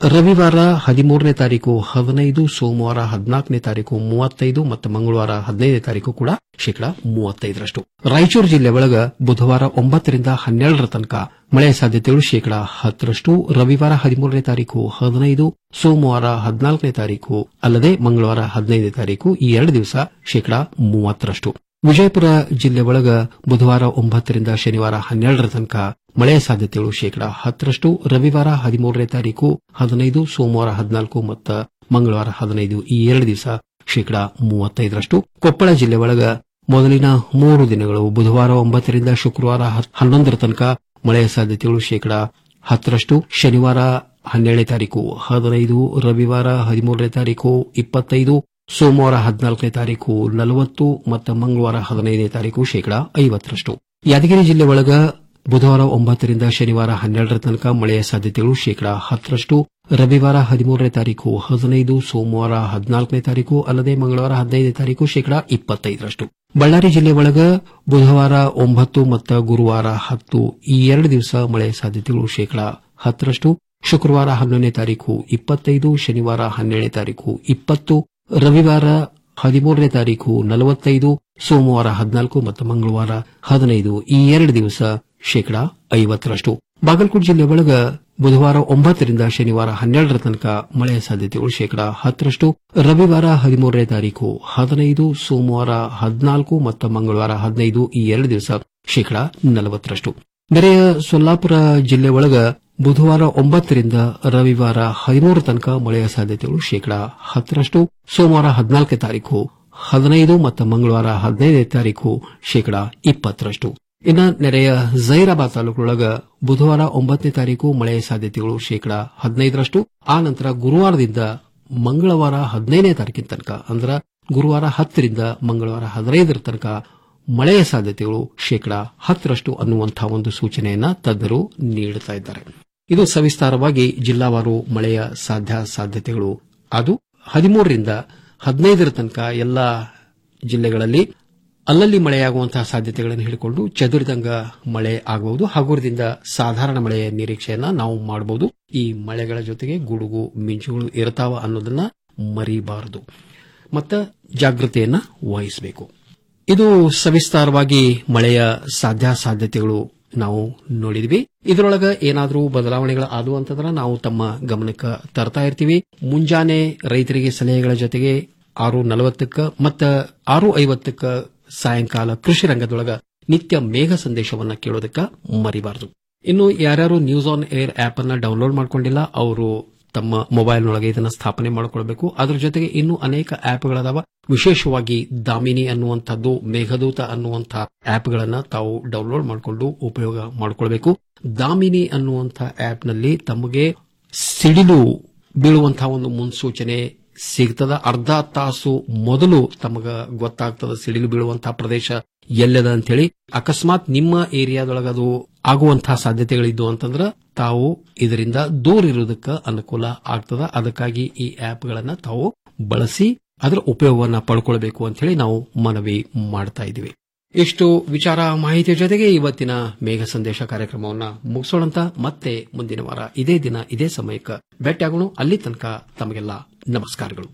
ರವಿವಾರ ಹದಿಮೂರನೇ ತಾರೀಕು ಹದಿನೈದು ಸೋಮವಾರ ಹದಿನಾಲ್ಕನೇ ತಾರೀಕು ಮೂವತ್ತೈದು ಮತ್ತು ಮಂಗಳವಾರ ಹದಿನೈದನೇ ತಾರೀಕು ಕೂಡ ಶೇಕಡಾ ಮೂವತ್ತೈದರಷ್ಟು ರಾಯಚೂರು ಜಿಲ್ಲೆ ಒಳಗ ಬುಧವಾರ ಒಂಬತ್ತರಿಂದ ಹನ್ನೆರಡರ ತನಕ ಮಳೆಯ ಸಾಧ್ಯತೆಗಳು ಶೇಕಡಾ ಹತ್ತರಷ್ಟು ರವಿವಾರ ಹದಿಮೂರನೇ ತಾರೀಕು ಹದಿನೈದು ಸೋಮವಾರ ಹದಿನಾಲ್ಕನೇ ತಾರೀಕು ಅಲ್ಲದೆ ಮಂಗಳವಾರ ಹದಿನೈದನೇ ತಾರೀಕು ಈ ಎರಡು ದಿವಸ ಶೇಕಡಾ ಮೂವತ್ತರಷ್ಟು ವಿಜಯಪುರ ಜಿಲ್ಲೆ ಒಳಗ ಬುಧವಾರ ಒಂಬತ್ತರಿಂದ ಶನಿವಾರ ಹನ್ನೆರಡರ ತನಕ ಮಳೆಯ ಸಾಧ್ಯತೆಗಳು ಶೇಕಡಾ ಹತ್ತರಷ್ಟು ರವಿವಾರ ಹದಿಮೂರನೇ ತಾರೀಕು ಹದಿನೈದು ಸೋಮವಾರ ಹದಿನಾಲ್ಕು ಮತ್ತು ಮಂಗಳವಾರ ಹದಿನೈದು ಈ ಎರಡು ದಿವಸ ಶೇಕಡಾ ಮೂವತ್ತೈದರಷ್ಟು ಕೊಪ್ಪಳ ಜಿಲ್ಲೆ ಒಳಗ ಮೊದಲಿನ ಮೂರು ದಿನಗಳು ಬುಧವಾರ ಒಂಬತ್ತರಿಂದ ಶುಕ್ರವಾರ ಹನ್ನೊಂದರ ತನಕ ಮಳೆಯ ಸಾಧ್ಯತೆಗಳು ಶೇಕಡಾ ಹತ್ತರಷ್ಟು ಶನಿವಾರ ಹನ್ನೆರಡನೇ ತಾರೀಕು ಹದಿನೈದು ರವಿವಾರ ಹದಿಮೂರನೇ ತಾರೀಕು ಇಪ್ಪತ್ತೈದು ಸೋಮವಾರ ಹದಿನಾಲ್ಕನೇ ತಾರೀಕು ನಲವತ್ತು ಮತ್ತು ಮಂಗಳವಾರ ಹದಿನೈದನೇ ತಾರೀಕು ಶೇಕಡಾ ಐವತ್ತರಷ್ಟು ಯಾದಗಿರಿ ಜಿಲ್ಲೆ ಒಳಗ ಬುಧವಾರ ಒಂಬತ್ತರಿಂದ ಶನಿವಾರ ಹನ್ನೆರಡರ ತನಕ ಮಳೆಯ ಸಾಧ್ಯತೆಗಳು ಶೇಕಡಾ ಹತ್ತರಷ್ಟು ರವಿವಾರ ಹದಿಮೂರನೇ ತಾರೀಕು ಹದಿನೈದು ಸೋಮವಾರ ಹದಿನಾಲ್ಕನೇ ತಾರೀಕು ಅಲ್ಲದೆ ಮಂಗಳವಾರ ಹದಿನೈದನೇ ತಾರೀಕು ಶೇಕಡಾ ಇಪ್ಪತ್ತೈದರಷ್ಟು ಬಳ್ಳಾರಿ ಜಿಲ್ಲೆ ಒಳಗ ಬುಧವಾರ ಒಂಬತ್ತು ಮತ್ತು ಗುರುವಾರ ಹತ್ತು ಈ ಎರಡು ದಿವಸ ಮಳೆಯ ಸಾಧ್ಯತೆಗಳು ಶೇಕಡಾ ಹತ್ತರಷ್ಟು ಶುಕ್ರವಾರ ಹನ್ನೊಂದನೇ ತಾರೀಕು ಇಪ್ಪತ್ತೈದು ಶನಿವಾರ ಹನ್ನೆರಡನೇ ತಾರೀಕು ಇಪ್ಪತ್ತು ರವಿವಾರ ಹದಿಮೂರನೇ ತಾರೀಕು ನಲವತ್ತೈದು ಸೋಮವಾರ ಹದಿನಾಲ್ಕು ಮತ್ತು ಮಂಗಳವಾರ ಹದಿನೈದು ಈ ಎರಡು ದಿವಸ ಶೇಕಡಾ ಐವತ್ತರಷ್ಟು ಬಾಗಲಕೋಟೆ ಜಿಲ್ಲೆ ಒಳಗ ಬುಧವಾರ ಒಂಬತ್ತರಿಂದ ಶನಿವಾರ ಹನ್ನೆರಡರ ತನಕ ಮಳೆಯ ಸಾಧ್ಯತೆಗಳು ಶೇಕಡಾ ಹತ್ತರಷ್ಟು ರವಿವಾರ ಹದಿಮೂರನೇ ತಾರೀಕು ಹದಿನೈದು ಸೋಮವಾರ ಹದಿನಾಲ್ಕು ಮತ್ತು ಮಂಗಳವಾರ ಹದಿನೈದು ಈ ಎರಡು ದಿವಸ ಶೇಕಡಾ ನಲವತ್ತರಷ್ಟು ನೆರೆಯ ಸೊಲ್ಲಾಪುರ ಜಿಲ್ಲೆ ಒಳಗ ಬುಧವಾರ ಒಂಬತ್ತರಿಂದ ರವಿವಾರ ಹದಿಮೂರು ತನಕ ಮಳೆಯ ಸಾಧ್ಯತೆಗಳು ಶೇಕಡಾ ಹತ್ತರಷ್ಟು ಸೋಮವಾರ ಹದಿನಾಲ್ಕನೇ ತಾರೀಕು ಹದಿನೈದು ಮತ್ತು ಮಂಗಳವಾರ ಹದಿನೈದನೇ ತಾರೀಕು ಶೇಕಡಾ ಇಪ್ಪತ್ತರಷ್ಟು ಇನ್ನು ನೆರೆಯ ಜೈರಾಬಾದ್ ತಾಲೂಕಿನೊಳಗ ಬುಧವಾರ ಒಂಬತ್ತನೇ ತಾರೀಕು ಮಳೆಯ ಸಾಧ್ಯತೆಗಳು ಶೇಕಡಾ ಹದಿನೈದರಷ್ಟು ಆ ನಂತರ ಗುರುವಾರದಿಂದ ಮಂಗಳವಾರ ಹದಿನೈದನೇ ತಾರೀಕಿನ ತನಕ ಅಂದ್ರ ಗುರುವಾರ ಹತ್ತರಿಂದ ಮಂಗಳವಾರ ಹದಿನೈದರ ತನಕ ಮಳೆಯ ಸಾಧ್ಯತೆಗಳು ಶೇಕಡಾ ಹತ್ತರಷ್ಟು ಅನ್ನುವಂತಹ ಒಂದು ಸೂಚನೆಯನ್ನ ತಜ್ಞರು ನೀಡುತ್ತಾ ಇದ್ದಾರೆ ಇದು ಸವಿಸ್ತಾರವಾಗಿ ಜಿಲ್ಲಾವಾರು ಮಳೆಯ ಸಾಧ್ಯ ಸಾಧ್ಯತೆಗಳು ಅದು ಹದಿಮೂರರಿಂದ ಹದಿನೈದರ ತನಕ ಎಲ್ಲಾ ಜಿಲ್ಲೆಗಳಲ್ಲಿ ಅಲ್ಲಲ್ಲಿ ಮಳೆಯಾಗುವಂತಹ ಸಾಧ್ಯತೆಗಳನ್ನು ಹೇಳಿಕೊಂಡು ಚದುರಿದಂಗ ಮಳೆ ಆಗಬಹುದು ಹಗುರದಿಂದ ಸಾಧಾರಣ ಮಳೆಯ ನಿರೀಕ್ಷೆಯನ್ನ ನಾವು ಮಾಡಬಹುದು ಈ ಮಳೆಗಳ ಜೊತೆಗೆ ಗುಡುಗು ಮಿಂಚುಗಳು ಇರ್ತಾವ ಅನ್ನೋದನ್ನ ಮರಿಬಾರದು ಮತ್ತ ಜಾಗೃತೆಯನ್ನ ವಹಿಸಬೇಕು ಇದು ಸವಿಸ್ತಾರವಾಗಿ ಮಳೆಯ ಸಾಧ್ಯ ಸಾಧ್ಯತೆಗಳು ನಾವು ನೋಡಿದ್ವಿ ಇದರೊಳಗ ಏನಾದರೂ ಬದಲಾವಣೆಗಳು ಆದವು ಅಂತಂದ್ರೆ ನಾವು ತಮ್ಮ ಗಮನಕ್ಕೆ ತರ್ತಾ ಇರ್ತೀವಿ ಮುಂಜಾನೆ ರೈತರಿಗೆ ಸಲಹೆಗಳ ಜೊತೆಗೆ ಆರು ನಲವತ್ತಕ್ಕ ಮತ್ತ ಆರು ಐವತ್ತಕ್ಕ ಸಾಯಂಕಾಲ ಕೃಷಿ ರಂಗದೊಳಗ ನಿತ್ಯ ಮೇಘ ಸಂದೇಶವನ್ನ ಕೇಳೋದಕ್ಕ ಮರಿಬಾರದು ಇನ್ನು ಯಾರ್ಯಾರು ನ್ಯೂಸ್ ಆನ್ ಏರ್ ಆಪ್ ಅನ್ನ ಡೌನ್ಲೋಡ್ ಮಾಡ್ಕೊಂಡಿಲ್ಲ ಅವರು ತಮ್ಮ ಮೊಬೈಲ್ನೊಳಗೆ ಇದನ್ನ ಸ್ಥಾಪನೆ ಮಾಡಿಕೊಳ್ಬೇಕು ಅದರ ಜೊತೆಗೆ ಇನ್ನೂ ಅನೇಕ ಆಪ್ಗಳದಾವ ವಿಶೇಷವಾಗಿ ದಾಮಿನಿ ಅನ್ನುವಂಥದ್ದು ಮೇಘದೂತ ಅನ್ನುವಂತಹ ಆಪ್ಗಳನ್ನ ತಾವು ಡೌನ್ಲೋಡ್ ಮಾಡಿಕೊಂಡು ಉಪಯೋಗ ಮಾಡಿಕೊಳ್ಬೇಕು ದಾಮಿನಿ ಅನ್ನುವಂಥ ಆಪ್ನಲ್ಲಿ ತಮಗೆ ಸಿಡಿಲು ಬೀಳುವಂತಹ ಒಂದು ಮುನ್ಸೂಚನೆ ಸಿಗ್ತದ ಅರ್ಧ ತಾಸು ಮೊದಲು ತಮಗ ಗೊತ್ತಾಗ್ತದ ಸಿಡಿಲು ಬೀಳುವಂತಹ ಪ್ರದೇಶ ಎಲ್ಲದ ಅಂತೇಳಿ ಅಕಸ್ಮಾತ್ ನಿಮ್ಮ ಏರಿಯಾದೊಳಗ ಅದು ಆಗುವಂತಹ ಸಾಧ್ಯತೆಗಳಿದ್ದು ಅಂತಂದ್ರ ತಾವು ಇದರಿಂದ ದೂರ ಇರೋದಕ್ಕೆ ಅನುಕೂಲ ಆಗ್ತದ ಅದಕ್ಕಾಗಿ ಈ ಆಪ್ಗಳನ್ನ ತಾವು ಬಳಸಿ ಅದರ ಉಪಯೋಗವನ್ನ ಪಡ್ಕೊಳ್ಬೇಕು ಅಂತ ಹೇಳಿ ನಾವು ಮನವಿ ಮಾಡ್ತಾ ಇದ್ದೀವಿ ಇಷ್ಟು ವಿಚಾರ ಮಾಹಿತಿಯ ಜೊತೆಗೆ ಇವತ್ತಿನ ಮೇಘ ಸಂದೇಶ ಕಾರ್ಯಕ್ರಮವನ್ನ ಮುಗಿಸೋಣಂತ ಮತ್ತೆ ಮುಂದಿನ ವಾರ ಇದೇ ದಿನ ಇದೇ ಸಮಯಕ್ಕೆ ಭೇಟಿಯಾಗೋಣ ಅಲ್ಲಿ ತನಕ ತಮಗೆಲ್ಲ ನಮಸ್ಕಾರಗಳು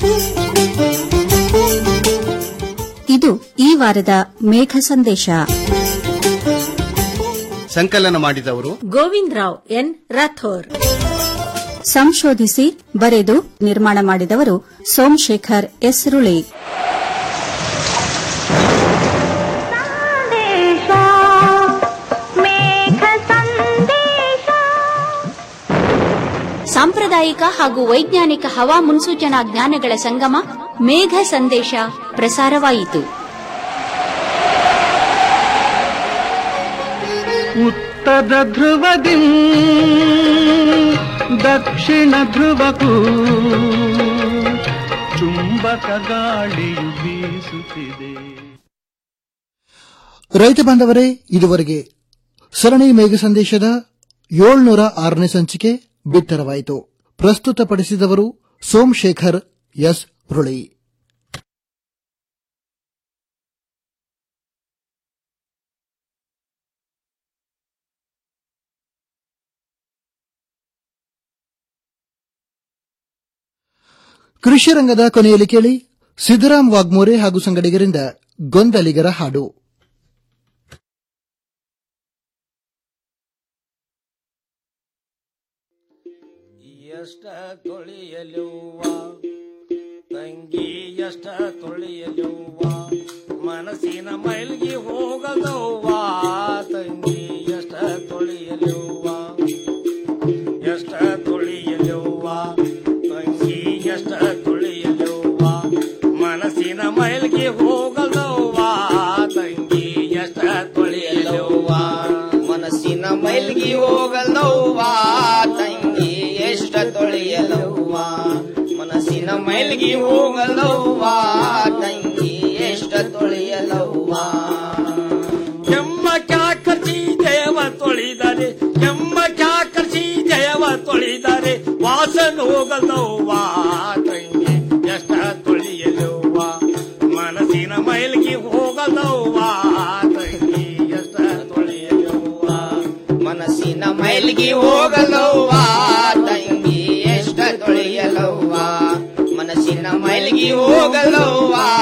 ಇದು ಈ ವಾರದ ಮೇಘ ಸಂದೇಶ ಸಂಕಲನ ಮಾಡಿದವರು ಗೋವಿಂದ್ ರಾವ್ ಎನ್ ರಾಥೋರ್ ಸಂಶೋಧಿಸಿ ಬರೆದು ನಿರ್ಮಾಣ ಮಾಡಿದವರು ಸೋಮಶೇಖರ್ ಎಸ್ ರುಳಿ ಸಾಂಪ್ರದಾಯಿಕ ಹಾಗೂ ವೈಜ್ಞಾನಿಕ ಹವಾ ಮುನ್ಸೂಚನಾ ಜ್ಞಾನಗಳ ಸಂಗಮ ಮೇಘ ಸಂದೇಶ ಪ್ರಸಾರವಾಯಿತು ಉತ್ತರ ಧ್ರುವದಿ ದಕ್ಷಿಣ ಧ್ರುವಕ್ಕೂ ಚುಂಬಕ ಗಾಳಿಯು ಬೀಸುತ್ತಿದೆ ರೈತ ಬಾಂಧವರೇ ಇದುವರೆಗೆ ಸರಣಿ ಮೇಘ ಸಂದೇಶದ ಏಳ್ನೂರ ಆರನೇ ಸಂಚಿಕೆ ಬಿತ್ತರವಾಯಿತು ಪ್ರಸ್ತುತಪಡಿಸಿದವರು ಸೋಮಶೇಖರ್ ಎಸ್ ರುಳಿ ಕೃಷಿ ರಂಗದ ಕೊನೆಯಲ್ಲಿ ಕೇಳಿ ಸಿದ್ದರಾಮ್ ವಾಗ್ಮೋರೆ ಹಾಗೂ ಸಂಗಡಿಗರಿಂದ ಗೊಂದಲಿಗರ ಹಾಡು ಎಷ್ಟ ತೊಳೆಯಲುವ ತಂಗಿ ಎಷ್ಟ ತೊಳೆಯಲುವ ಮನಸ್ಸಿನ ಮೈಲ್ಗೆ ಹೋಗದವ್ವ ತಂಗಿ ಎಷ್ಟ ತೊಳೆಯಲುವ ಎಷ್ಟ ತೊಳೆಯಲುವ ತಂಗಿ ಎಷ್ಟ ತೊಳೆಯಲುವ ಮನಸ್ಸಿನ ಮೈಲ್ಗೆ ಹೋಗದವ್ವ ತಂಗಿ ಎಷ್ಟ ತೊಳೆಯಲುವ ಮನಸ್ಸಿನ ಮೈಲ್ಗಿ ಹೋಗಲ್ಲವ್ವ ತಂಗಿ ಎಷ್ಟ ತೊಳೆಯಲವ್ವ ಮನಸ್ಸಿನ ಮೈಲ್ಗಿ ಹೋಗಲ್ಲವ್ವ ತಂಗಿ ಎಷ್ಟ ತೊಳೆಯಲವ್ವ ಕೆಮ್ಮ ಕ್ಯಾಕರ್ಸಿ ಜಯವ ತೊಳಿದರೆ ಕೆಮ್ಮ ಕ್ಯಾಕರ್ಸಿ ಜಯವ ತೊಳಿದರೆ ವಾಸನ ಹೋಗದವ್ವ ತಂಗಿ ಎಷ್ಟ ತೊಳಿಯಲವ್ವ ಮನಸ್ಸಿನ ಮೈಲ್ಗೆ ಹೋಗದವ್ವ ತಂಗಿ ಎಷ್ಟ ತೊಳೆಯಲವ್ವ ಮನಸ್ಸಿನ ಮೈಲ್ಗಿ ಹೋಗಲ್ಲವ್ವ ತಂಗಿ ಎಷ್ಟ ತೊಳೆಯಲವ್ವ ಮನಸ್ಸಿನ ಮೈಲ್ಗಿ ಹೋಗಲ್ಲವ್ವ